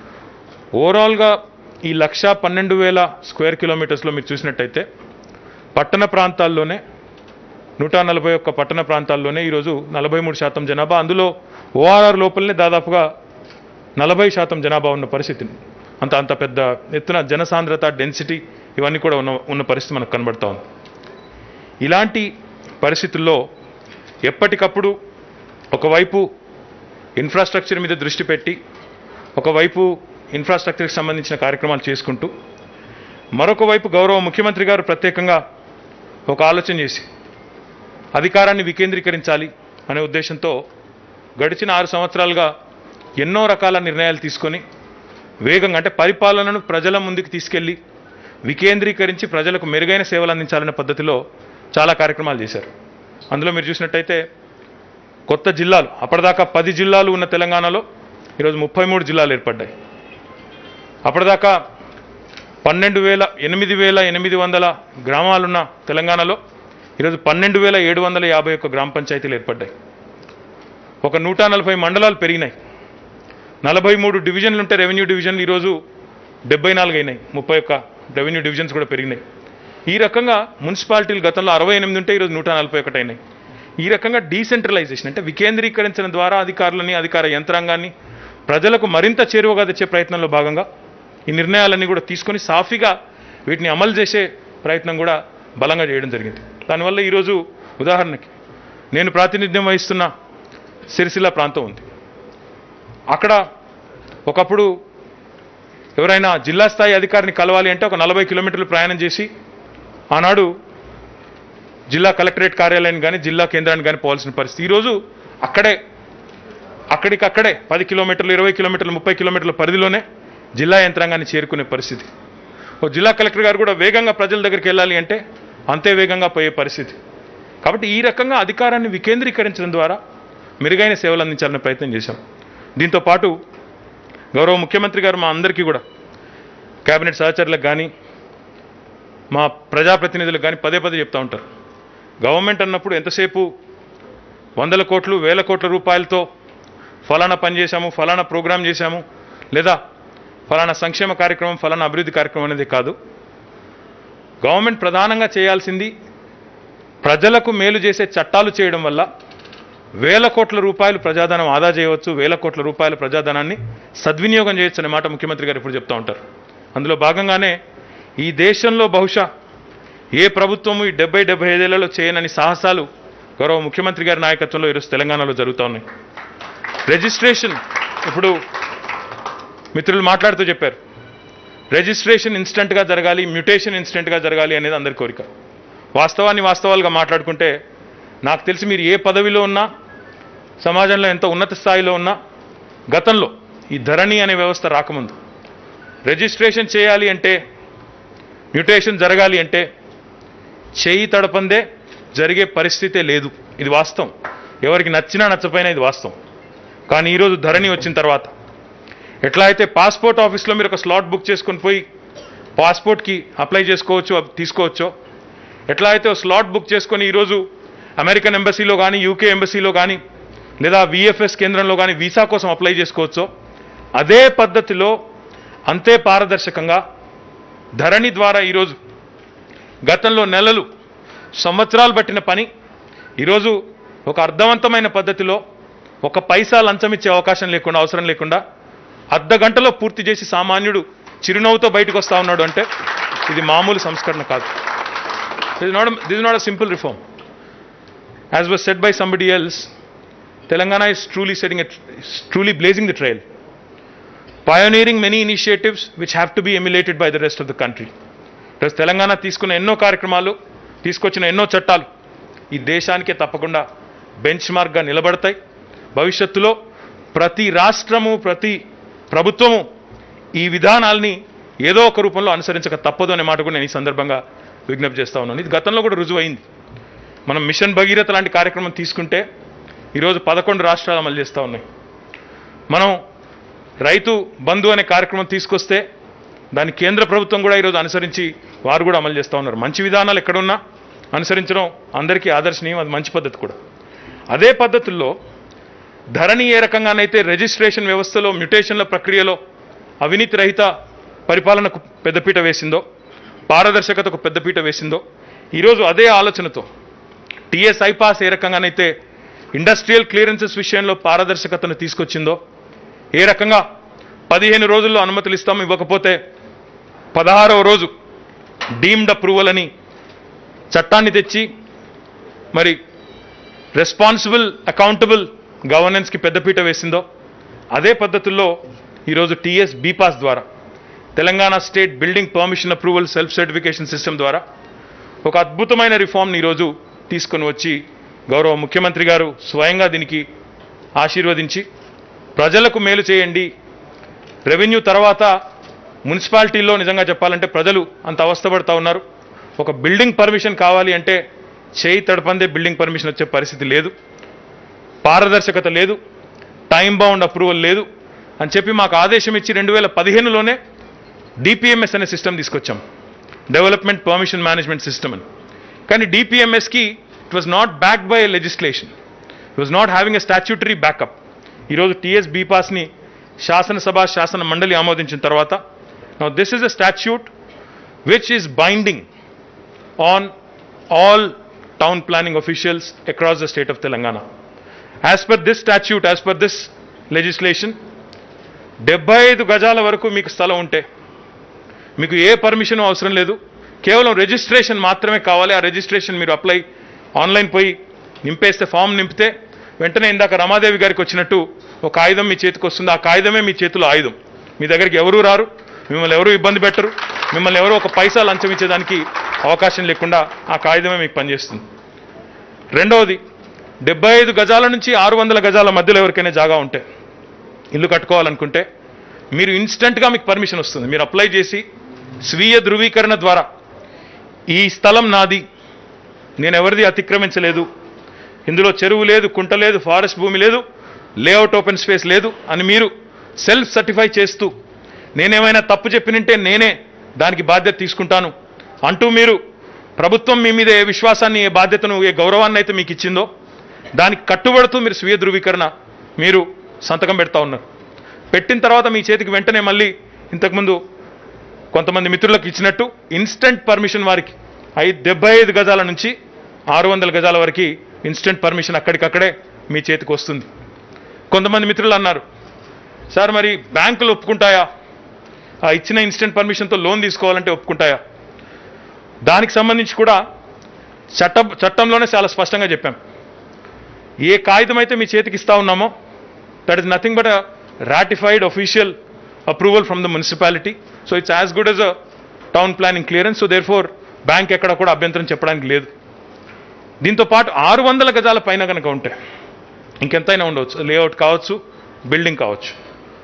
ఓవరాల్గా ఈ లక్ష పన్నెండు వేల స్క్వేర్ కిలోమీటర్స్లో మీరు చూసినట్టయితే పట్టణ ప్రాంతాల్లోనే నూట నలభై ఒక్క పట్టణ ప్రాంతాల్లోనే ఈరోజు నలభై మూడు శాతం జనాభా అందులో ఓఆర్ఆర్ లోపలనే దాదాపుగా నలభై శాతం జనాభా ఉన్న పరిస్థితి అంత అంత పెద్ద ఎత్తున జనసాంద్రత డెన్సిటీ ఇవన్నీ కూడా ఉన్న ఉన్న పరిస్థితి మనకు కనబడతా ఉంది ఇలాంటి పరిస్థితుల్లో ఎప్పటికప్పుడు ఒకవైపు ఇన్ఫ్రాస్ట్రక్చర్ మీద దృష్టి పెట్టి ఒకవైపు ఇన్ఫ్రాస్ట్రక్చర్కి సంబంధించిన కార్యక్రమాలు చేసుకుంటూ మరొక వైపు గౌరవ ముఖ్యమంత్రి గారు ప్రత్యేకంగా ఒక ఆలోచన చేసి అధికారాన్ని వికేంద్రీకరించాలి అనే ఉద్దేశంతో గడిచిన ఆరు సంవత్సరాలుగా ఎన్నో రకాల నిర్ణయాలు తీసుకొని వేగంగా అంటే పరిపాలనను ప్రజల ముందుకు తీసుకెళ్లి వికేంద్రీకరించి ప్రజలకు మెరుగైన సేవలు అందించాలనే పద్ధతిలో చాలా కార్యక్రమాలు చేశారు అందులో మీరు చూసినట్టయితే కొత్త జిల్లాలు అప్పటిదాకా పది జిల్లాలు ఉన్న తెలంగాణలో ఈరోజు ముప్పై మూడు జిల్లాలు ఏర్పడ్డాయి అప్పటిదాకా పన్నెండు వేల ఎనిమిది వేల ఎనిమిది వందల గ్రామాలున్న తెలంగాణలో ఈరోజు పన్నెండు వేల ఏడు వందల యాభై ఒక్క గ్రామ పంచాయతీలు ఏర్పడ్డాయి ఒక నూట నలభై మండలాలు పెరిగినాయి నలభై మూడు డివిజన్లు ఉంటే రెవెన్యూ డివిజన్లు ఈరోజు డెబ్బై నాలుగు అయినాయి ముప్పై ఒక్క రెవెన్యూ డివిజన్స్ కూడా పెరిగినాయి ఈ రకంగా మున్సిపాలిటీలు గతంలో అరవై ఎనిమిది ఉంటే ఈరోజు నూట నలభై ఒకటి అయినాయి ఈ రకంగా డీసెంట్రలైజేషన్ అంటే వికేంద్రీకరించడం ద్వారా అధికారులని అధికార యంత్రాంగాన్ని ప్రజలకు మరింత చేరువగా తెచ్చే ప్రయత్నంలో భాగంగా ఈ నిర్ణయాలన్నీ కూడా తీసుకొని సాఫీగా వీటిని అమలు చేసే ప్రయత్నం కూడా బలంగా చేయడం జరిగింది దానివల్ల ఈరోజు ఉదాహరణకి నేను ప్రాతినిధ్యం వహిస్తున్న సిరిసిల్ల ప్రాంతం ఉంది అక్కడ ఒకప్పుడు ఎవరైనా జిల్లా స్థాయి అధికారిని కలవాలి అంటే ఒక నలభై కిలోమీటర్లు ప్రయాణం చేసి ఆనాడు జిల్లా కలెక్టరేట్ కార్యాలయాన్ని కానీ జిల్లా కేంద్రాన్ని కానీ పోవాల్సిన పరిస్థితి ఈరోజు అక్కడే అక్కడికక్కడే పది కిలోమీటర్లు ఇరవై కిలోమీటర్లు ముప్పై కిలోమీటర్ల పరిధిలోనే జిల్లా యంత్రాంగాన్ని చేరుకునే పరిస్థితి ఓ జిల్లా కలెక్టర్ గారు కూడా వేగంగా ప్రజల దగ్గరికి వెళ్ళాలి అంటే అంతే వేగంగా పోయే పరిస్థితి కాబట్టి ఈ రకంగా అధికారాన్ని వికేంద్రీకరించడం ద్వారా మెరుగైన సేవలు అందించాలనే ప్రయత్నం చేశాం దీంతో పాటు గౌరవ ముఖ్యమంత్రి గారు మా అందరికీ కూడా కేబినెట్ సహచరులకు కానీ మా ప్రజాప్రతినిధులకు కానీ పదే పదే చెప్తా ఉంటారు గవర్నమెంట్ అన్నప్పుడు ఎంతసేపు వందల కోట్లు వేల కోట్ల రూపాయలతో ఫలానా పని చేశాము ఫలానా ప్రోగ్రాం చేశాము లేదా ఫలానా సంక్షేమ కార్యక్రమం ఫలానా అభివృద్ధి కార్యక్రమం అనేది కాదు గవర్నమెంట్ ప్రధానంగా చేయాల్సింది ప్రజలకు మేలు చేసే చట్టాలు చేయడం వల్ల వేల కోట్ల రూపాయలు ప్రజాధనం ఆదా చేయవచ్చు వేల కోట్ల రూపాయల ప్రజాధనాన్ని సద్వినియోగం చేయొచ్చు అనే మాట ముఖ్యమంత్రి గారు ఇప్పుడు చెప్తా ఉంటారు అందులో భాగంగానే ఈ దేశంలో బహుశా ఏ ప్రభుత్వము ఈ డెబ్బై డెబ్బై ఐదేళ్లలో చేయనని సాహసాలు గౌరవ ముఖ్యమంత్రి గారి నాయకత్వంలో ఈరోజు తెలంగాణలో జరుగుతూ ఉన్నాయి రిజిస్ట్రేషన్ ఇప్పుడు మిత్రులు మాట్లాడుతూ చెప్పారు రిజిస్ట్రేషన్ ఇన్స్టెంట్గా జరగాలి మ్యూటేషన్ ఇన్స్టెంట్గా జరగాలి అనేది అందరి కోరిక వాస్తవాన్ని వాస్తవాలుగా మాట్లాడుకుంటే నాకు తెలిసి మీరు ఏ పదవిలో ఉన్నా సమాజంలో ఎంత ఉన్నత స్థాయిలో ఉన్నా గతంలో ఈ ధరణి అనే వ్యవస్థ రాకముందు రిజిస్ట్రేషన్ చేయాలి అంటే మ్యూటేషన్ జరగాలి అంటే చేయి తడపందే జరిగే పరిస్థితే లేదు ఇది వాస్తవం ఎవరికి నచ్చినా నచ్చపోయినా ఇది వాస్తవం కానీ ఈరోజు ధరణి వచ్చిన తర్వాత ఎట్లా అయితే పాస్పోర్ట్ ఆఫీస్లో మీరు ఒక స్లాట్ బుక్ చేసుకొని పోయి పాస్పోర్ట్కి అప్లై చేసుకోవచ్చు అవి తీసుకోవచ్చో ఎట్లా అయితే ఒక స్లాట్ బుక్ చేసుకొని ఈరోజు అమెరికన్ ఎంబసీలో కానీ యూకే ఎంబసీలో కానీ లేదా విఎఫ్ఎస్ కేంద్రంలో కానీ వీసా కోసం అప్లై చేసుకోవచ్చో అదే పద్ధతిలో అంతే పారదర్శకంగా ధరణి ద్వారా ఈరోజు గతంలో నెలలు సంవత్సరాలు పట్టిన పని ఈరోజు ఒక అర్థవంతమైన పద్ధతిలో ఒక పైసా లంచం ఇచ్చే అవకాశం లేకుండా అవసరం లేకుండా అర్ధ గంటలో పూర్తి చేసి సామాన్యుడు చిరునవ్వుతో బయటకు వస్తా ఉన్నాడు అంటే ఇది మామూలు సంస్కరణ కాదు This is not a, this is not a simple reform. As was said by somebody else, Telangana is truly setting a, is truly blazing the trail, pioneering many initiatives which have to be emulated by the rest of the country. ఈరోజు తెలంగాణ తీసుకున్న ఎన్నో కార్యక్రమాలు తీసుకొచ్చిన ఎన్నో చట్టాలు ఈ దేశానికే తప్పకుండా బెంచ్ మార్క్గా నిలబడతాయి భవిష్యత్తులో ప్రతి రాష్ట్రము ప్రతి ప్రభుత్వము ఈ విధానాల్ని ఏదో ఒక రూపంలో అనుసరించక తప్పదు అనే మాట కూడా నేను ఈ సందర్భంగా విజ్ఞప్తి చేస్తా ఉన్నాను ఇది గతంలో కూడా రుజువైంది మనం మిషన్ భగీరథ లాంటి కార్యక్రమం తీసుకుంటే ఈరోజు పదకొండు రాష్ట్రాలు అమలు చేస్తూ ఉన్నాయి మనం రైతు బంధు అనే కార్యక్రమం తీసుకొస్తే దాన్ని కేంద్ర ప్రభుత్వం కూడా ఈరోజు అనుసరించి వారు కూడా అమలు చేస్తూ ఉన్నారు మంచి విధానాలు ఎక్కడున్నా అనుసరించడం అందరికీ ఆదర్శనీయం అది మంచి పద్ధతి కూడా అదే పద్ధతుల్లో ధరణి ఏ రకంగానైతే రిజిస్ట్రేషన్ వ్యవస్థలో మ్యుటేషన్ల ప్రక్రియలో అవినీతి రహిత పరిపాలనకు పెద్దపీట వేసిందో పారదర్శకతకు పెద్దపీట వేసిందో ఈరోజు అదే ఆలోచనతో టీఎస్ ఐపాస్ ఏ రకంగానైతే ఇండస్ట్రియల్ క్లియరెన్సెస్ విషయంలో పారదర్శకతను తీసుకొచ్చిందో ఏ రకంగా పదిహేను రోజుల్లో అనుమతులు ఇస్తాం ఇవ్వకపోతే పదహారవ రోజు డీమ్డ్ అప్రూవల్ అని చట్టాన్ని తెచ్చి మరి రెస్పాన్సిబుల్ అకౌంటబుల్ గవర్నెన్స్కి పెద్దపీట వేసిందో అదే పద్ధతుల్లో ఈరోజు టీఎస్ బీపాస్ ద్వారా Telangana state building permission approval self certification system ద్వారా ఒక అద్భుతమైన రిఫార్మ్ని ఈరోజు తీసుకొని వచ్చి గౌరవ ముఖ్యమంత్రి గారు స్వయంగా దీనికి ఆశీర్వదించి ప్రజలకు మేలు చేయండి రెవెన్యూ తర్వాత మున్సిపాలిటీల్లో నిజంగా చెప్పాలంటే ప్రజలు అంత అవస్థపడతా ఉన్నారు ఒక బిల్డింగ్ పర్మిషన్ కావాలి అంటే చేయి తడపందే బిల్డింగ్ పర్మిషన్ వచ్చే పరిస్థితి లేదు పారదర్శకత లేదు టైం బౌండ్ అప్రూవల్ లేదు అని చెప్పి మాకు ఆదేశం ఇచ్చి రెండు వేల పదిహేనులోనే డిపిఎంఎస్ అనే సిస్టమ్ తీసుకొచ్చాం డెవలప్మెంట్ పర్మిషన్ మేనేజ్మెంట్ సిస్టమ్ అని కానీ డిపిఎంఎస్కి it was not backed by legislation it was not having a statutory backup ఈరోజు టీఎస్ బీపాస్ని శాసనసభ శాసన మండలి ఆమోదించిన తర్వాత now this is a statute which is binding on all town planning officials across the state of Telangana. As per this statute, as per this legislation, డెబ్బై ఐదు గజాల వరకు మీకు స్థలం ఉంటే మీకు ఏ పర్మిషన్ అవసరం లేదు కేవలం రిజిస్ట్రేషన్ మాత్రమే కావాలి ఆ రిజిస్ట్రేషన్ మీరు అప్లై ఆన్లైన్ పోయి నింపేస్తే ఫామ్ నింపితే వెంటనే ఇందాక రమాదేవి గారికి వచ్చినట్టు ఒక ఆయుధం మీ చేతికి వస్తుంది ఆ కాగితమే మీ చేతిలో ఆయుధం మీ దగ్గరికి ఎవరూ రారు మిమ్మల్ని ఎవరు ఇబ్బంది పెట్టరు మిమ్మల్ని ఎవరు ఒక పైసా లంచం ఇచ్చేదానికి అవకాశం లేకుండా ఆ కాగితమే మీకు పనిచేస్తుంది రెండవది డెబ్బై ఐదు గజాల నుంచి ఆరు వందల గజాల మధ్యలో ఎవరికైనా జాగా ఉంటే ఇల్లు కట్టుకోవాలనుకుంటే మీరు ఇన్స్టెంట్గా మీకు పర్మిషన్ వస్తుంది మీరు అప్లై చేసి స్వీయ ధృవీకరణ ద్వారా ఈ స్థలం నాది నేను ఎవరిది అతిక్రమించలేదు ఇందులో చెరువు లేదు కుంట లేదు ఫారెస్ట్ భూమి లేదు లేఅవుట్ ఓపెన్ స్పేస్ లేదు అని మీరు సెల్ఫ్ సర్టిఫై చేస్తూ నేనేమైనా తప్పు చెప్పినంటే నేనే దానికి బాధ్యత తీసుకుంటాను అంటూ మీరు ప్రభుత్వం మీ మీద ఏ విశ్వాసాన్ని ఏ బాధ్యతను ఏ గౌరవాన్ని అయితే మీకు ఇచ్చిందో దానికి కట్టుబడుతూ మీరు స్వీయ ధృవీకరణ మీరు సంతకం పెడతా ఉన్నారు పెట్టిన తర్వాత మీ చేతికి వెంటనే మళ్ళీ ఇంతకుముందు కొంతమంది మిత్రులకు ఇచ్చినట్టు ఇన్స్టెంట్ పర్మిషన్ వారికి ఐదు డెబ్బై ఐదు గజాల నుంచి ఆరు వందల గజాల వరకు ఇన్స్టెంట్ పర్మిషన్ అక్కడికక్కడే మీ చేతికి వస్తుంది కొంతమంది మిత్రులు అన్నారు సార్ మరి బ్యాంకులు ఒప్పుకుంటాయా ఆ ఇచ్చిన ఇన్స్టెంట్ పర్మిషన్తో లోన్ తీసుకోవాలంటే ఒప్పుకుంటాయా దానికి సంబంధించి కూడా చట్ట చట్టంలోనే చాలా స్పష్టంగా చెప్పాం ఏ కాగితం అయితే మీ చేతికి ఇస్తా ఉన్నామో that is nothing but a ratified official approval from the municipality so it's as good as a town planning clearance so therefore bank ఎక్కడ కూడా అభ్యంతరం చెప్పడానికి లేదు దీంతో పాటు ఆరు వందల గజాల పైన కనుక ఉంటే ఇంకెంతైనా ఉండవచ్చు లేఅవుట్ కావచ్చు బిల్డింగ్ కావచ్చు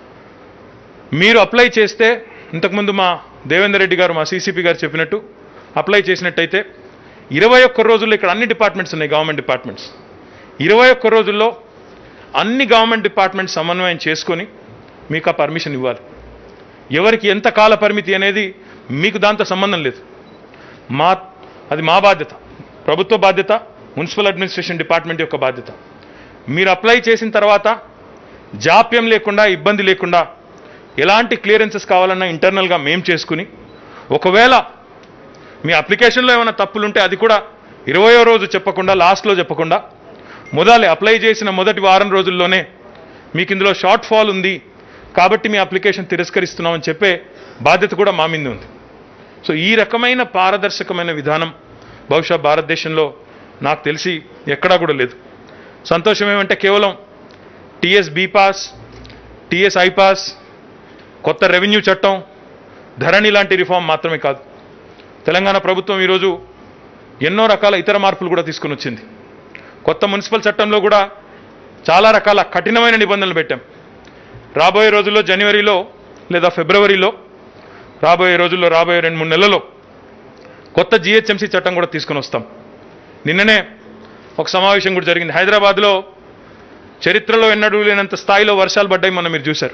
మీరు అప్లై చేస్తే ఇంతకుముందు మా దేవేందర్ రెడ్డి గారు మా సీసీపీ గారు చెప్పినట్టు అప్లై చేసినట్టయితే ఇరవై ఒక్క రోజుల్లో ఇక్కడ అన్ని డిపార్ట్మెంట్స్ ఉన్నాయి గవర్నమెంట్ డిపార్ట్మెంట్స్ ఇరవై ఒక్క రోజుల్లో అన్ని గవర్నమెంట్ డిపార్ట్మెంట్స్ సమన్వయం చేసుకొని మీకు ఆ పర్మిషన్ ఇవ్వాలి ఎవరికి ఎంత కాల పరిమితి అనేది మీకు దాంతో సంబంధం లేదు మా అది మా బాధ్యత ప్రభుత్వ బాధ్యత మున్సిపల్ అడ్మినిస్ట్రేషన్ డిపార్ట్మెంట్ యొక్క బాధ్యత మీరు అప్లై చేసిన తర్వాత జాప్యం లేకుండా ఇబ్బంది లేకుండా ఎలాంటి క్లియరెన్సెస్ కావాలన్నా ఇంటర్నల్గా మేం చేసుకుని ఒకవేళ మీ అప్లికేషన్లో ఏమైనా తప్పులుంటే అది కూడా ఇరవయో రోజు చెప్పకుండా లాస్ట్లో చెప్పకుండా మొదలే అప్లై చేసిన మొదటి వారం రోజుల్లోనే మీకు ఇందులో షార్ట్ ఫాల్ ఉంది కాబట్టి మీ అప్లికేషన్ తిరస్కరిస్తున్నామని చెప్పే బాధ్యత కూడా మా మీద ఉంది సో ఈ రకమైన పారదర్శకమైన విధానం బహుశా భారతదేశంలో నాకు తెలిసి ఎక్కడా కూడా లేదు సంతోషం ఏమంటే కేవలం టీఎస్ బీపాస్ టీఎస్ ఐపాస్ కొత్త రెవెన్యూ చట్టం ధరణి లాంటి రిఫార్మ్ మాత్రమే కాదు తెలంగాణ ప్రభుత్వం ఈరోజు ఎన్నో రకాల ఇతర మార్పులు కూడా తీసుకుని వచ్చింది కొత్త మున్సిపల్ చట్టంలో కూడా చాలా రకాల కఠినమైన నిబంధనలు పెట్టాం రాబోయే రోజుల్లో జనవరిలో లేదా ఫిబ్రవరిలో రాబోయే రోజుల్లో రాబోయే రెండు మూడు నెలల్లో కొత్త జిహెచ్ఎంసీ చట్టం కూడా తీసుకుని వస్తాం నిన్ననే ఒక సమావేశం కూడా జరిగింది హైదరాబాద్లో చరిత్రలో ఎన్నడూ లేనంత స్థాయిలో వర్షాలు పడ్డాయి మొన్న మీరు చూశారు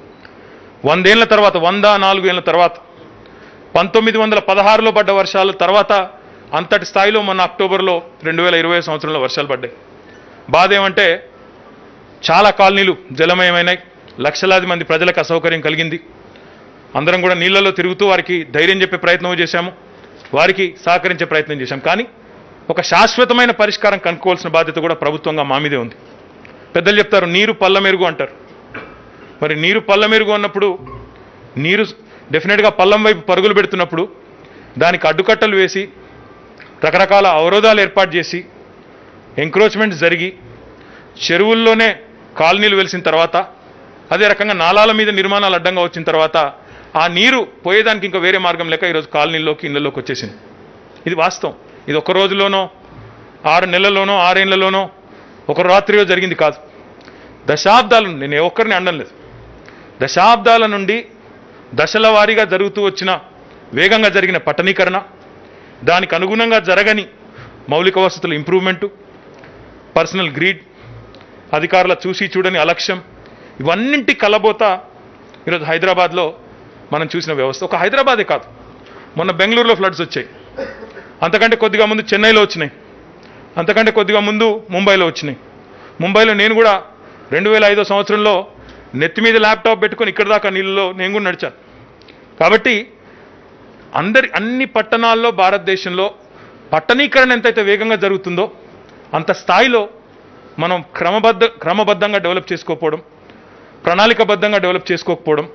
వందేళ్ల తర్వాత వంద నాలుగు ఏళ్ల తర్వాత పంతొమ్మిది వందల పదహారులో పడ్డ వర్షాల తర్వాత అంతటి స్థాయిలో మొన్న అక్టోబర్లో రెండు వేల ఇరవై సంవత్సరంలో వర్షాలు పడ్డాయి బాధ ఏమంటే చాలా కాలనీలు జలమయమైనాయి లక్షలాది మంది ప్రజలకు అసౌకర్యం కలిగింది అందరం కూడా నీళ్లలో తిరుగుతూ వారికి ధైర్యం చెప్పే ప్రయత్నం చేశాము వారికి సహకరించే ప్రయత్నం చేశాం కానీ ఒక శాశ్వతమైన పరిష్కారం కనుక్కోవాల్సిన బాధ్యత కూడా ప్రభుత్వంగా మా మీదే ఉంది పెద్దలు చెప్తారు నీరు పల్ల మెరుగు అంటారు మరి నీరు పల్ల మెరుగు అన్నప్పుడు నీరు డెఫినెట్గా పల్లం వైపు పరుగులు పెడుతున్నప్పుడు దానికి అడ్డుకట్టలు వేసి రకరకాల అవరోధాలు ఏర్పాటు చేసి ఎంక్రోచ్మెంట్ జరిగి చెరువుల్లోనే కాలనీలు వెలిసిన తర్వాత అదే రకంగా నాలాల మీద నిర్మాణాలు అడ్డంగా వచ్చిన తర్వాత ఆ నీరు పోయేదానికి ఇంకా వేరే మార్గం లేక ఈరోజు కాలనీల్లోకి ఇళ్లలోకి వచ్చేసింది ఇది వాస్తవం ఇది ఒక రోజులోనో ఆరు నెలల్లోనో ఆరేళ్లలోనో ఒక రాత్రియో జరిగింది కాదు దశాబ్దాల నుండి నేను ఏ ఒక్కరిని అనడం లేదు దశాబ్దాల నుండి దశల వారీగా జరుగుతూ వచ్చిన వేగంగా జరిగిన పట్టణీకరణ దానికి అనుగుణంగా జరగని మౌలిక వసతుల ఇంప్రూవ్మెంటు పర్సనల్ గ్రీడ్ అధికారుల చూసి చూడని అలక్ష్యం ఇవన్నింటి కలబోత ఈరోజు హైదరాబాద్లో మనం చూసిన వ్యవస్థ ఒక హైదరాబాదే కాదు మొన్న బెంగళూరులో ఫ్లడ్స్ వచ్చాయి అంతకంటే కొద్దిగా ముందు చెన్నైలో వచ్చినాయి అంతకంటే కొద్దిగా ముందు ముంబైలో వచ్చినాయి ముంబైలో నేను కూడా రెండు వేల ఐదో సంవత్సరంలో నెత్తి మీద ల్యాప్టాప్ పెట్టుకొని ఇక్కడ దాకా నీళ్ళలో నేను కూడా నడిచాను కాబట్టి అందరి అన్ని పట్టణాల్లో భారతదేశంలో పట్టణీకరణ ఎంతైతే వేగంగా జరుగుతుందో అంత స్థాయిలో మనం క్రమబద్ధ క్రమబద్ధంగా డెవలప్ చేసుకోకపోవడం ప్రణాళికబద్ధంగా డెవలప్ చేసుకోకపోవడం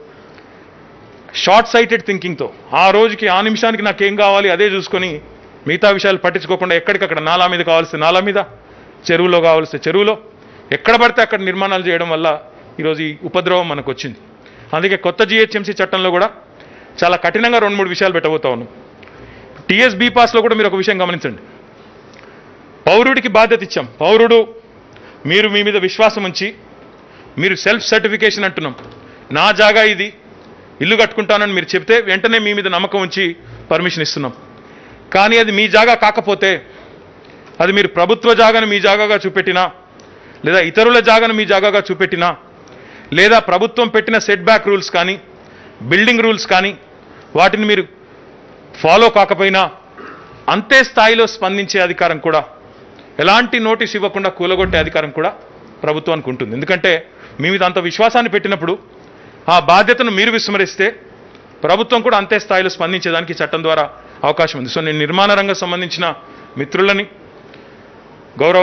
షార్ట్ సైటెడ్ థింకింగ్తో ఆ రోజుకి ఆ నిమిషానికి నాకేం కావాలి అదే చూసుకొని మిగతా విషయాలు పట్టించుకోకుండా ఎక్కడికక్కడ నాలా మీద కావాల్సిన నాలా మీద చెరువులో కావాల్సిన చెరువులో ఎక్కడ పడితే అక్కడ నిర్మాణాలు చేయడం వల్ల ఈరోజు ఈ ఉపద్రవం మనకు వచ్చింది అందుకే కొత్త జిహెచ్ఎంసీ చట్టంలో కూడా చాలా కఠినంగా రెండు మూడు విషయాలు పెట్టబోతా ఉన్నాం టీఎస్ బీ పాస్లో కూడా మీరు ఒక విషయం గమనించండి పౌరుడికి బాధ్యత ఇచ్చాం పౌరుడు మీరు మీ మీద విశ్వాసం ఉంచి మీరు సెల్ఫ్ సర్టిఫికేషన్ అంటున్నాం నా జాగా ఇది ఇల్లు కట్టుకుంటానని మీరు చెప్తే వెంటనే మీ మీద నమ్మకం ఉంచి పర్మిషన్ ఇస్తున్నాం కానీ అది మీ జాగా కాకపోతే అది మీరు ప్రభుత్వ జాగాను మీ జాగాగా చూపెట్టినా లేదా ఇతరుల జాగాను మీ జాగాగా చూపెట్టినా లేదా ప్రభుత్వం పెట్టిన సెట్ బ్యాక్ రూల్స్ కానీ బిల్డింగ్ రూల్స్ కానీ వాటిని మీరు ఫాలో కాకపోయినా అంతే స్థాయిలో స్పందించే అధికారం కూడా ఎలాంటి నోటీస్ ఇవ్వకుండా కూలగొట్టే అధికారం కూడా ప్రభుత్వానికి ఉంటుంది ఎందుకంటే మీ మీద అంత విశ్వాసాన్ని పెట్టినప్పుడు ఆ బాధ్యతను మీరు విస్మరిస్తే ప్రభుత్వం కూడా అంతే స్థాయిలో స్పందించేదానికి ఈ చట్టం ద్వారా అవకాశం ఉంది సో నేను నిర్మాణ రంగం సంబంధించిన మిత్రులని గౌరవ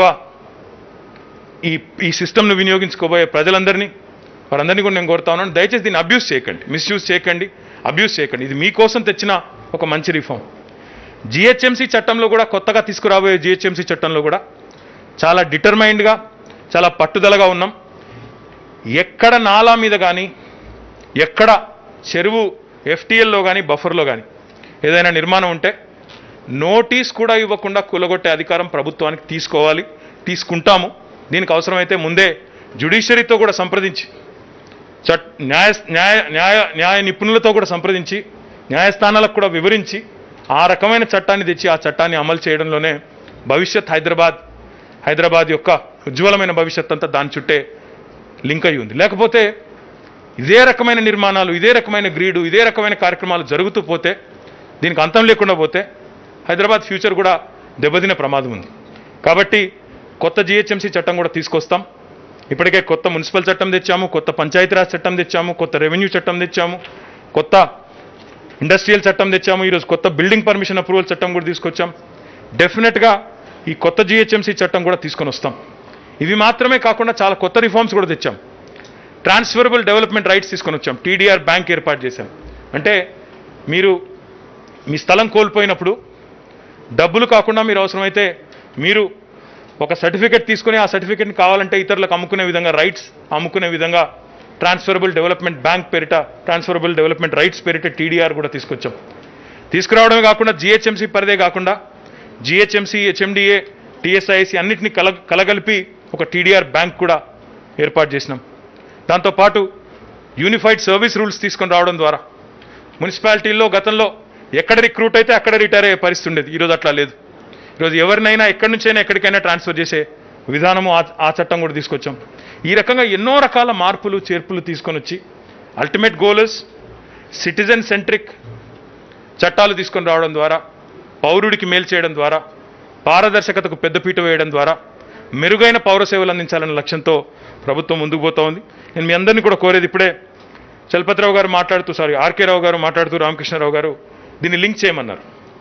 ఈ ఈ సిస్టమ్ను వినియోగించుకోబోయే ప్రజలందరినీ వారందరినీ కూడా నేను కోరుతా ఉన్నాను దయచేసి దీన్ని అబ్యూస్ చేయకండి మిస్యూజ్ చేయకండి అబ్యూస్ చేయకండి ఇది మీకోసం తెచ్చిన ఒక మంచి రిఫార్మ్ జిహెచ్ఎంసీ చట్టంలో కూడా కొత్తగా తీసుకురాబోయే జిహెచ్ఎంసీ చట్టంలో కూడా చాలా డిటర్మైండ్గా చాలా పట్టుదలగా ఉన్నాం ఎక్కడ నాలా మీద కానీ ఎక్కడ చెరువు ఎఫ్టీఎల్లో కానీ బఫర్లో కానీ ఏదైనా నిర్మాణం ఉంటే నోటీస్ కూడా ఇవ్వకుండా కూలగొట్టే అధికారం ప్రభుత్వానికి తీసుకోవాలి తీసుకుంటాము దీనికి అవసరమైతే ముందే జ్యుడిషియరీతో కూడా సంప్రదించి చట్ న్యాయ న్యాయ న్యాయ న్యాయ నిపుణులతో కూడా సంప్రదించి న్యాయస్థానాలకు కూడా వివరించి ఆ రకమైన చట్టాన్ని తెచ్చి ఆ చట్టాన్ని అమలు చేయడంలోనే భవిష్యత్ హైదరాబాద్ హైదరాబాద్ యొక్క ఉజ్వలమైన భవిష్యత్ అంతా దాని చుట్టే లింక్ అయి ఉంది లేకపోతే ఇదే రకమైన నిర్మాణాలు ఇదే రకమైన గ్రీడు ఇదే రకమైన కార్యక్రమాలు జరుగుతూ పోతే దీనికి అంతం లేకుండా పోతే హైదరాబాద్ ఫ్యూచర్ కూడా దెబ్బతినే ప్రమాదం ఉంది కాబట్టి కొత్త జిహెచ్ఎంసీ చట్టం కూడా తీసుకొస్తాం ఇప్పటికే కొత్త మున్సిపల్ చట్టం తెచ్చాము కొత్త పంచాయతీరాజ్ చట్టం తెచ్చాము కొత్త రెవెన్యూ చట్టం తెచ్చాము కొత్త ఇండస్ట్రియల్ చట్టం తెచ్చాము ఈరోజు కొత్త బిల్డింగ్ పర్మిషన్ అప్రూవల్ చట్టం కూడా తీసుకొచ్చాం డెఫినెట్గా ఈ కొత్త జిహెచ్ఎంసీ చట్టం కూడా తీసుకొని వస్తాం ఇవి మాత్రమే కాకుండా చాలా కొత్త రిఫార్మ్స్ కూడా తెచ్చాం ట్రాన్స్ఫరబుల్ డెవలప్మెంట్ రైట్స్ తీసుకొని వచ్చాం టీడీఆర్ బ్యాంక్ ఏర్పాటు చేశాం అంటే మీరు మీ స్థలం కోల్పోయినప్పుడు డబ్బులు కాకుండా మీరు అవసరమైతే మీరు ఒక సర్టిఫికెట్ తీసుకుని ఆ సర్టిఫికెట్ని కావాలంటే ఇతరులకు అమ్ముకునే విధంగా రైట్స్ అమ్ముకునే విధంగా ట్రాన్స్ఫరబుల్ డెవలప్మెంట్ బ్యాంక్ పేరిట ట్రాన్స్ఫరబుల్ డెవలప్మెంట్ రైట్స్ పేరిట టీడీఆర్ కూడా తీసుకొచ్చాం తీసుకురావడమే కాకుండా జిహెచ్ఎంసీ పరిదే కాకుండా జిహెచ్ఎంసీ హెచ్ఎండిఏ టీఎస్ఐసి అన్నింటినీ కల కలగలిపి ఒక టీడీఆర్ బ్యాంక్ కూడా ఏర్పాటు చేసినాం దాంతోపాటు యూనిఫైడ్ సర్వీస్ రూల్స్ తీసుకొని రావడం ద్వారా మున్సిపాలిటీల్లో గతంలో ఎక్కడ రిక్రూట్ అయితే అక్కడ రిటైర్ అయ్యే పరిస్థితి ఉండేది ఈరోజు అట్లా లేదు ఈరోజు ఎవరినైనా ఎక్కడి నుంచైనా ఎక్కడికైనా ట్రాన్స్ఫర్ చేసే విధానము ఆ- ఆ చట్టం కూడా తీసుకొచ్చాం ఈ రకంగా ఎన్నో రకాల మార్పులు చేర్పులు తీసుకొని వచ్చి అల్టిమేట్ గోల్స్ సిటిజన్ సెంట్రిక్ చట్టాలు తీసుకొని రావడం ద్వారా పౌరుడికి మేలు చేయడం ద్వారా పారదర్శకతకు పెద్దపీట వేయడం ద్వారా మెరుగైన పౌర సేవలు అందించాలనే లక్ష్యంతో ప్రభుత్వం ముందుకు పోతా ఉంది నేను మీ అందరినీ కూడా కోరేది ఇప్పుడే చలపతిరావు గారు మాట్లాడుతూ సారీ ఆర్కే రావు గారు మాట్లాడుతూ రామకృష్ణారావు గారు దీన్ని లింక్ చేయమన్నారు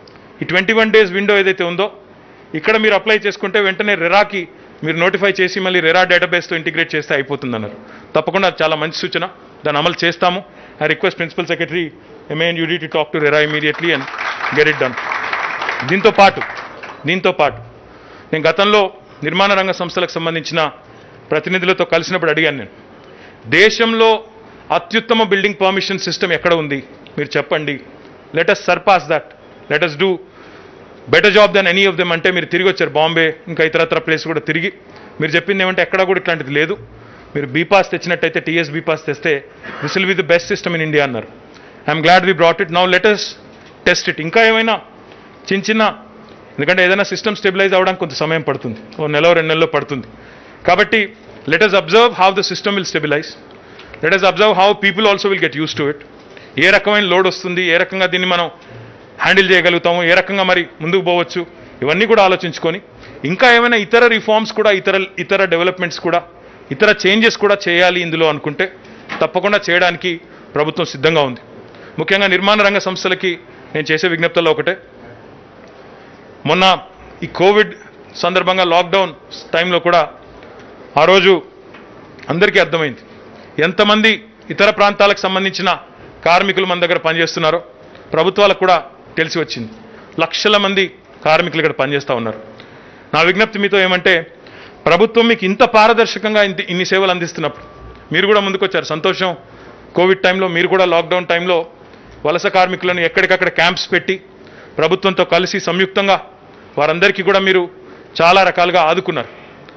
ఈ ట్వంటీ వన్ డేస్ విండో ఏదైతే ఉందో ఇక్కడ మీరు అప్లై చేసుకుంటే వెంటనే రెరాకి మీరు నోటిఫై చేసి మళ్ళీ రెరా డేటాబేస్తో ఇంటిగ్రేట్ చేస్తే అయిపోతుందన్నారు తప్పకుండా అది చాలా మంచి సూచన దాన్ని అమలు చేస్తాము I request principal secretary MAN UD to talk to RERA immediately and get it done దీంతో పాటు దీంతో పాటు నేను గతంలో నిర్మాణ రంగ సంస్థలకు సంబంధించిన ప్రతినిధులతో కలిసినప్పుడు అడిగాను నేను దేశంలో అత్యుత్తమ బిల్డింగ్ పర్మిషన్ సిస్టమ్ ఎక్కడ ఉంది మీరు చెప్పండి let us surpass that let us do better job then any of them అంటే మీరు తిరిగి వచ్చారు బాంబే ఇంకా ఇతరత్ర ప్లేస్ కూడా తిరిగి మీరు చెప్పింది ఏమంటే ఎక్కడ కూడా ఇట్లాంటిది లేదు మీరు బీపాస్ తెచ్చినట్టయితే టీఎస్ బీపాస్ తెస్తే this will be the best system in India అన్నారు I'm glad we brought it now let us test it ఇంకా ఏమైనా చిన్న చిన్న ఎందుకంటే ఏదైనా సిస్టమ్ స్టెబిలైజ్ అవ్వడానికి కొంత సమయం పడుతుంది ఓ నెల రెండు నెలల్లో పడుతుంది కాబట్టి let us observe how the system will stabilise let us observe how people also will get use to it ఏ రకమైన లోడ్ వస్తుంది ఏ రకంగా దీన్ని మనం హ్యాండిల్ చేయగలుగుతాము ఏ రకంగా మరి ముందుకు పోవచ్చు ఇవన్నీ కూడా ఆలోచించుకొని ఇంకా ఏమైనా ఇతర రిఫార్మ్స్ కూడా ఇతర ఇతర డెవలప్మెంట్స్ కూడా ఇతర చేంజెస్ కూడా చేయాలి ఇందులో అనుకుంటే తప్పకుండా చేయడానికి ప్రభుత్వం సిద్ధంగా ఉంది ముఖ్యంగా నిర్మాణ రంగ సంస్థలకి నేను చేసే విజ్ఞప్తుల్లో ఒకటే మొన్న ఈ కోవిడ్ సందర్భంగా లాక్డౌన్ టైంలో కూడా ఆ రోజు అందరికీ అర్థమైంది ఎంతమంది ఇతర ప్రాంతాలకు సంబంధించిన కార్మికులు మన దగ్గర పనిచేస్తున్నారో ప్రభుత్వాలకు కూడా తెలిసి వచ్చింది లక్షల మంది కార్మికులు ఇక్కడ పనిచేస్తూ ఉన్నారు నా విజ్ఞప్తి మీతో ఏమంటే ప్రభుత్వం మీకు ఇంత పారదర్శకంగా ఇంత ఇన్ని సేవలు అందిస్తున్నప్పుడు మీరు కూడా ముందుకొచ్చారు సంతోషం కోవిడ్ టైంలో మీరు కూడా లాక్డౌన్ టైంలో వలస కార్మికులను ఎక్కడికక్కడ క్యాంప్స్ పెట్టి ప్రభుత్వంతో కలిసి సంయుక్తంగా వారందరికీ కూడా మీరు చాలా రకాలుగా ఆదుకున్నారు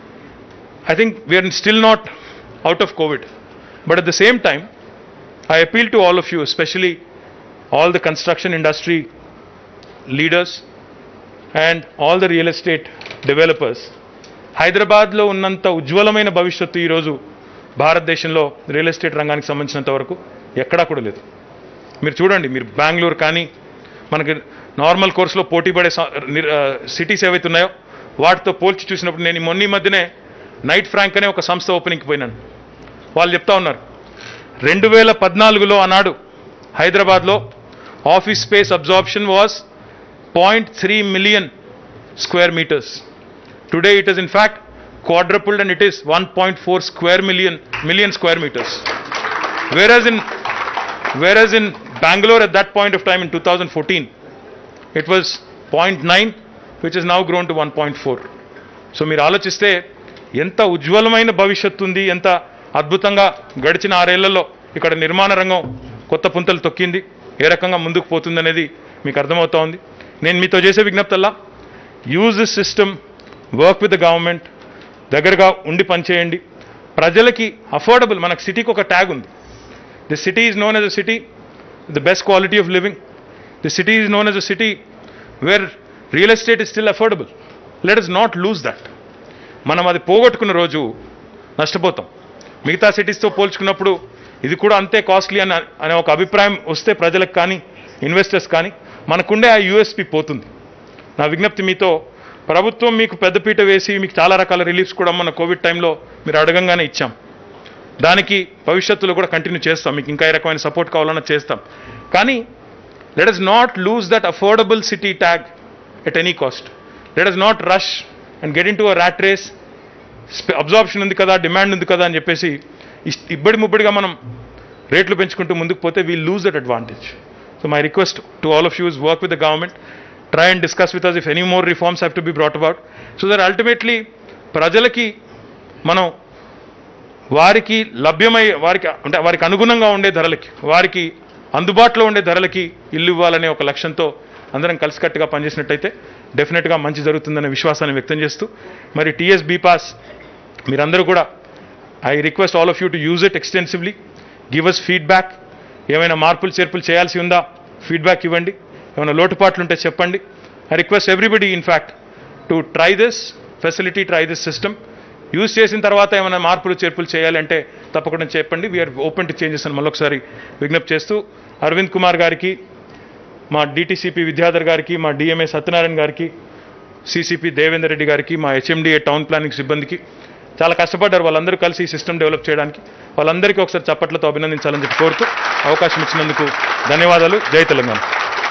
I think we are still not out of COVID. But at the same time, I appeal to all of you, especially all the construction industry leaders and all the real estate developers. హైదరాబాద్లో ఉన్నంత ఉజ్వలమైన భవిష్యత్తు ఈరోజు భారతదేశంలో real estate రంగానికి సంబంధించినంత వరకు ఎక్కడా కూడా లేదు మీరు చూడండి మీరు బెంగళూరు కానీ మనకి నార్మల్ కోర్సులో పోటీ పడే సిటీస్ ఏవైతే ఉన్నాయో వాటితో పోల్చి చూసినప్పుడు నేను ఈ మొన్న ఈ మధ్యనే నైట్ ఫ్రాంక్ అనే ఒక సంస్థ ఓపెనింగ్కి పోయినాను వాళ్ళు చెప్తా ఉన్నారు రెండు వేల పద్నాలుగులో ఆనాడు హైదరాబాద్లో office space absorption was point three million square metres today it is in fact quadrupled and it is 1.4 square million million square meters whereas in whereas in bangalore at that point of time in 2014 it was 0.9 which is now grown to 1.4 so మీరు ఆలోచిస్తే ఎంత ఉజ్వలమైన భవిష్యత్తు ఉంది ఎంత అద్భుతంగా గడిచిన ఆరేళ్లలో ఇక్కడ నిర్మాణ రంగం కొత్త పుంతలు తొక్కింది ఏ రకంగా ముందుకు పోతుంది అనేది మీకు అర్థమవుతా ఉంది నేను మీతో చేసే విజ్ఞప్తల్లా use this system work with the government దగ్గరగా ఉండి పనిచేయండి ప్రజలకి అఫోర్డబుల్ మనకు సిటీకి ఒక ట్యాగ్ ఉంది the city is known as a city the best quality of living the city is known as a city where real estate is still affordable let us not lose that మనం అది పోగొట్టుకున్న రోజు నష్టపోతాం మిగతా సిటీస్తో పోల్చుకున్నప్పుడు ఇది కూడా అంతే కాస్ట్లీ అని అనే ఒక అభిప్రాయం వస్తే ప్రజలకు కానీ ఇన్వెస్టర్స్ కానీ మనకుండే ఆ యూఎస్పి పోతుంది నా విజ్ఞప్తి మీతో ప్రభుత్వం మీకు పెద్దపీట వేసి మీకు చాలా రకాల రిలీఫ్స్ కూడా మన కోవిడ్ టైంలో మీరు అడగంగానే ఇచ్చాం దానికి భవిష్యత్తులో కూడా కంటిన్యూ చేస్తాం మీకు ఇంకా ఏ రకమైన సపోర్ట్ కావాలన్నా చేస్తాం కానీ let us not lose that affordable city tag at any cost let us not rush and get into a rat race absorption ఉంది కదా డిమాండ్ ఉంది కదా అని చెప్పేసి ఇస్- ఇబ్బడి ముబ్బడిగా మనం రేట్లు పెంచుకుంటూ ముందుకు పోతే we lose that advantage so my request to all of you work with the government try and discuss with us if any more reforms have to be brought about so that ultimately ప్రజలకి మనం వారికి లభ్యమై వారికి అంటే వారికి అనుగుణంగా ఉండే ధరలకి వారికి అందుబాటులో ఉండే ధరలకి ఇల్లు ఇవ్వాలనే ఒక లక్ష్యంతో అందరం కలిసికట్టుగా పనిచేసినట్టయితే డెఫినెట్గా మంచి జరుగుతుందనే విశ్వాసాన్ని వ్యక్తం చేస్తూ మరి టీఎస్ బీపాస్ మీరందరూ కూడా I request all of you to use it extensively give us feedback ఏమైనా మార్పులు చేర్పులు చేయాల్సి ఉందా ఫీడ్బ్యాక్ ఇవ్వండి ఏమైనా లోటుపాట్లు ఉంటే చెప్పండి I request everybody in fact to try this facility try this system use చేసిన తర్వాత ఏమైనా మార్పులు చేర్పులు చేయాలంటే తప్పకుండా చెప్పండి వీఆర్ ఓపెన్ టు చేంజెస్ అని మళ్ళొకసారి విజ్ఞప్తి చేస్తూ అరవింద్ కుమార్ గారికి మా డిటిసిపి విద్యాధర్ గారికి మా డిఎంఏ సత్యనారాయణ గారికి సిసిపి దేవేందర్ రెడ్డి గారికి మా హెచ్ఎండిఏ టౌన్ ప్లానింగ్ సిబ్బందికి చాలా కష్టపడ్డారు వాళ్ళందరూ కలిసి ఈ సిస్టమ్ డెవలప్ చేయడానికి వాళ్ళందరికీ ఒకసారి చప్పట్లతో అభినందించాలని చెప్పి కోరుతూ అవకాశం ఇచ్చినందుకు ధన్యవాదాలు జై తెలంగాణ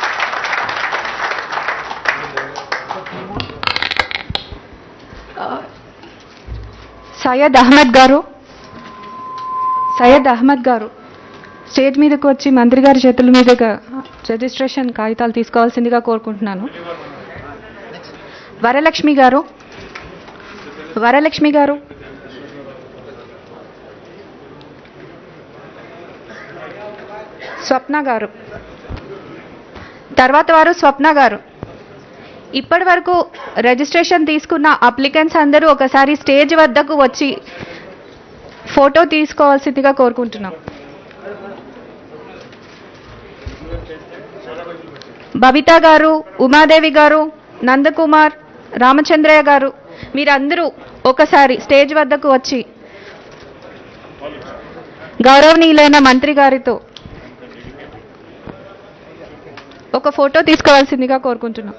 సయ్యద్ అహ్మద్ గారు సయ్యద్ అహ్మద్ గారు స్టేజ్ మీదకి వచ్చి మంత్రి గారి చేతుల మీదుగా రిజిస్ట్రేషన్ కాగితాలు తీసుకోవాల్సిందిగా కోరుకుంటున్నాను వరలక్ష్మి గారు వరలక్ష్మి గారు స్వప్న గారు తర్వాత వారు స్వప్న గారు ఇప్పటి వరకు రిజిస్ట్రేషన్ తీసుకున్న అప్లికెంట్స్ అందరూ ఒకసారి స్టేజ్ వద్దకు వచ్చి ఫోటో తీసుకోవాల్సిందిగా కోరుకుంటున్నాం బబిత గారు ఉమాదేవి గారు నందకుమార్ రామచంద్రయ్య గారు మీరందరూ ఒకసారి స్టేజ్ వద్దకు వచ్చి గౌరవనీయులైన మంత్రి గారితో ఒక ఫోటో తీసుకోవాల్సిందిగా కోరుకుంటున్నాం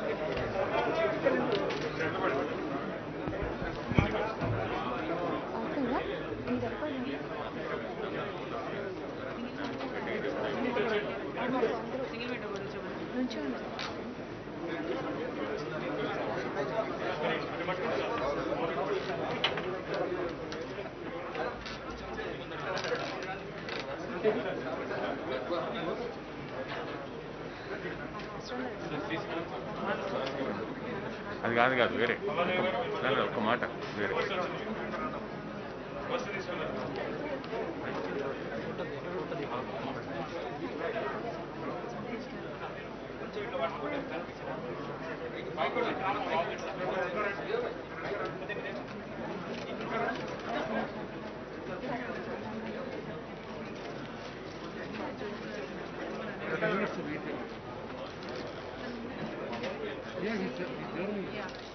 అది కాదు కాదు వేరే లేదు, ఒక్క మాట వేరే Yeah, he's, he's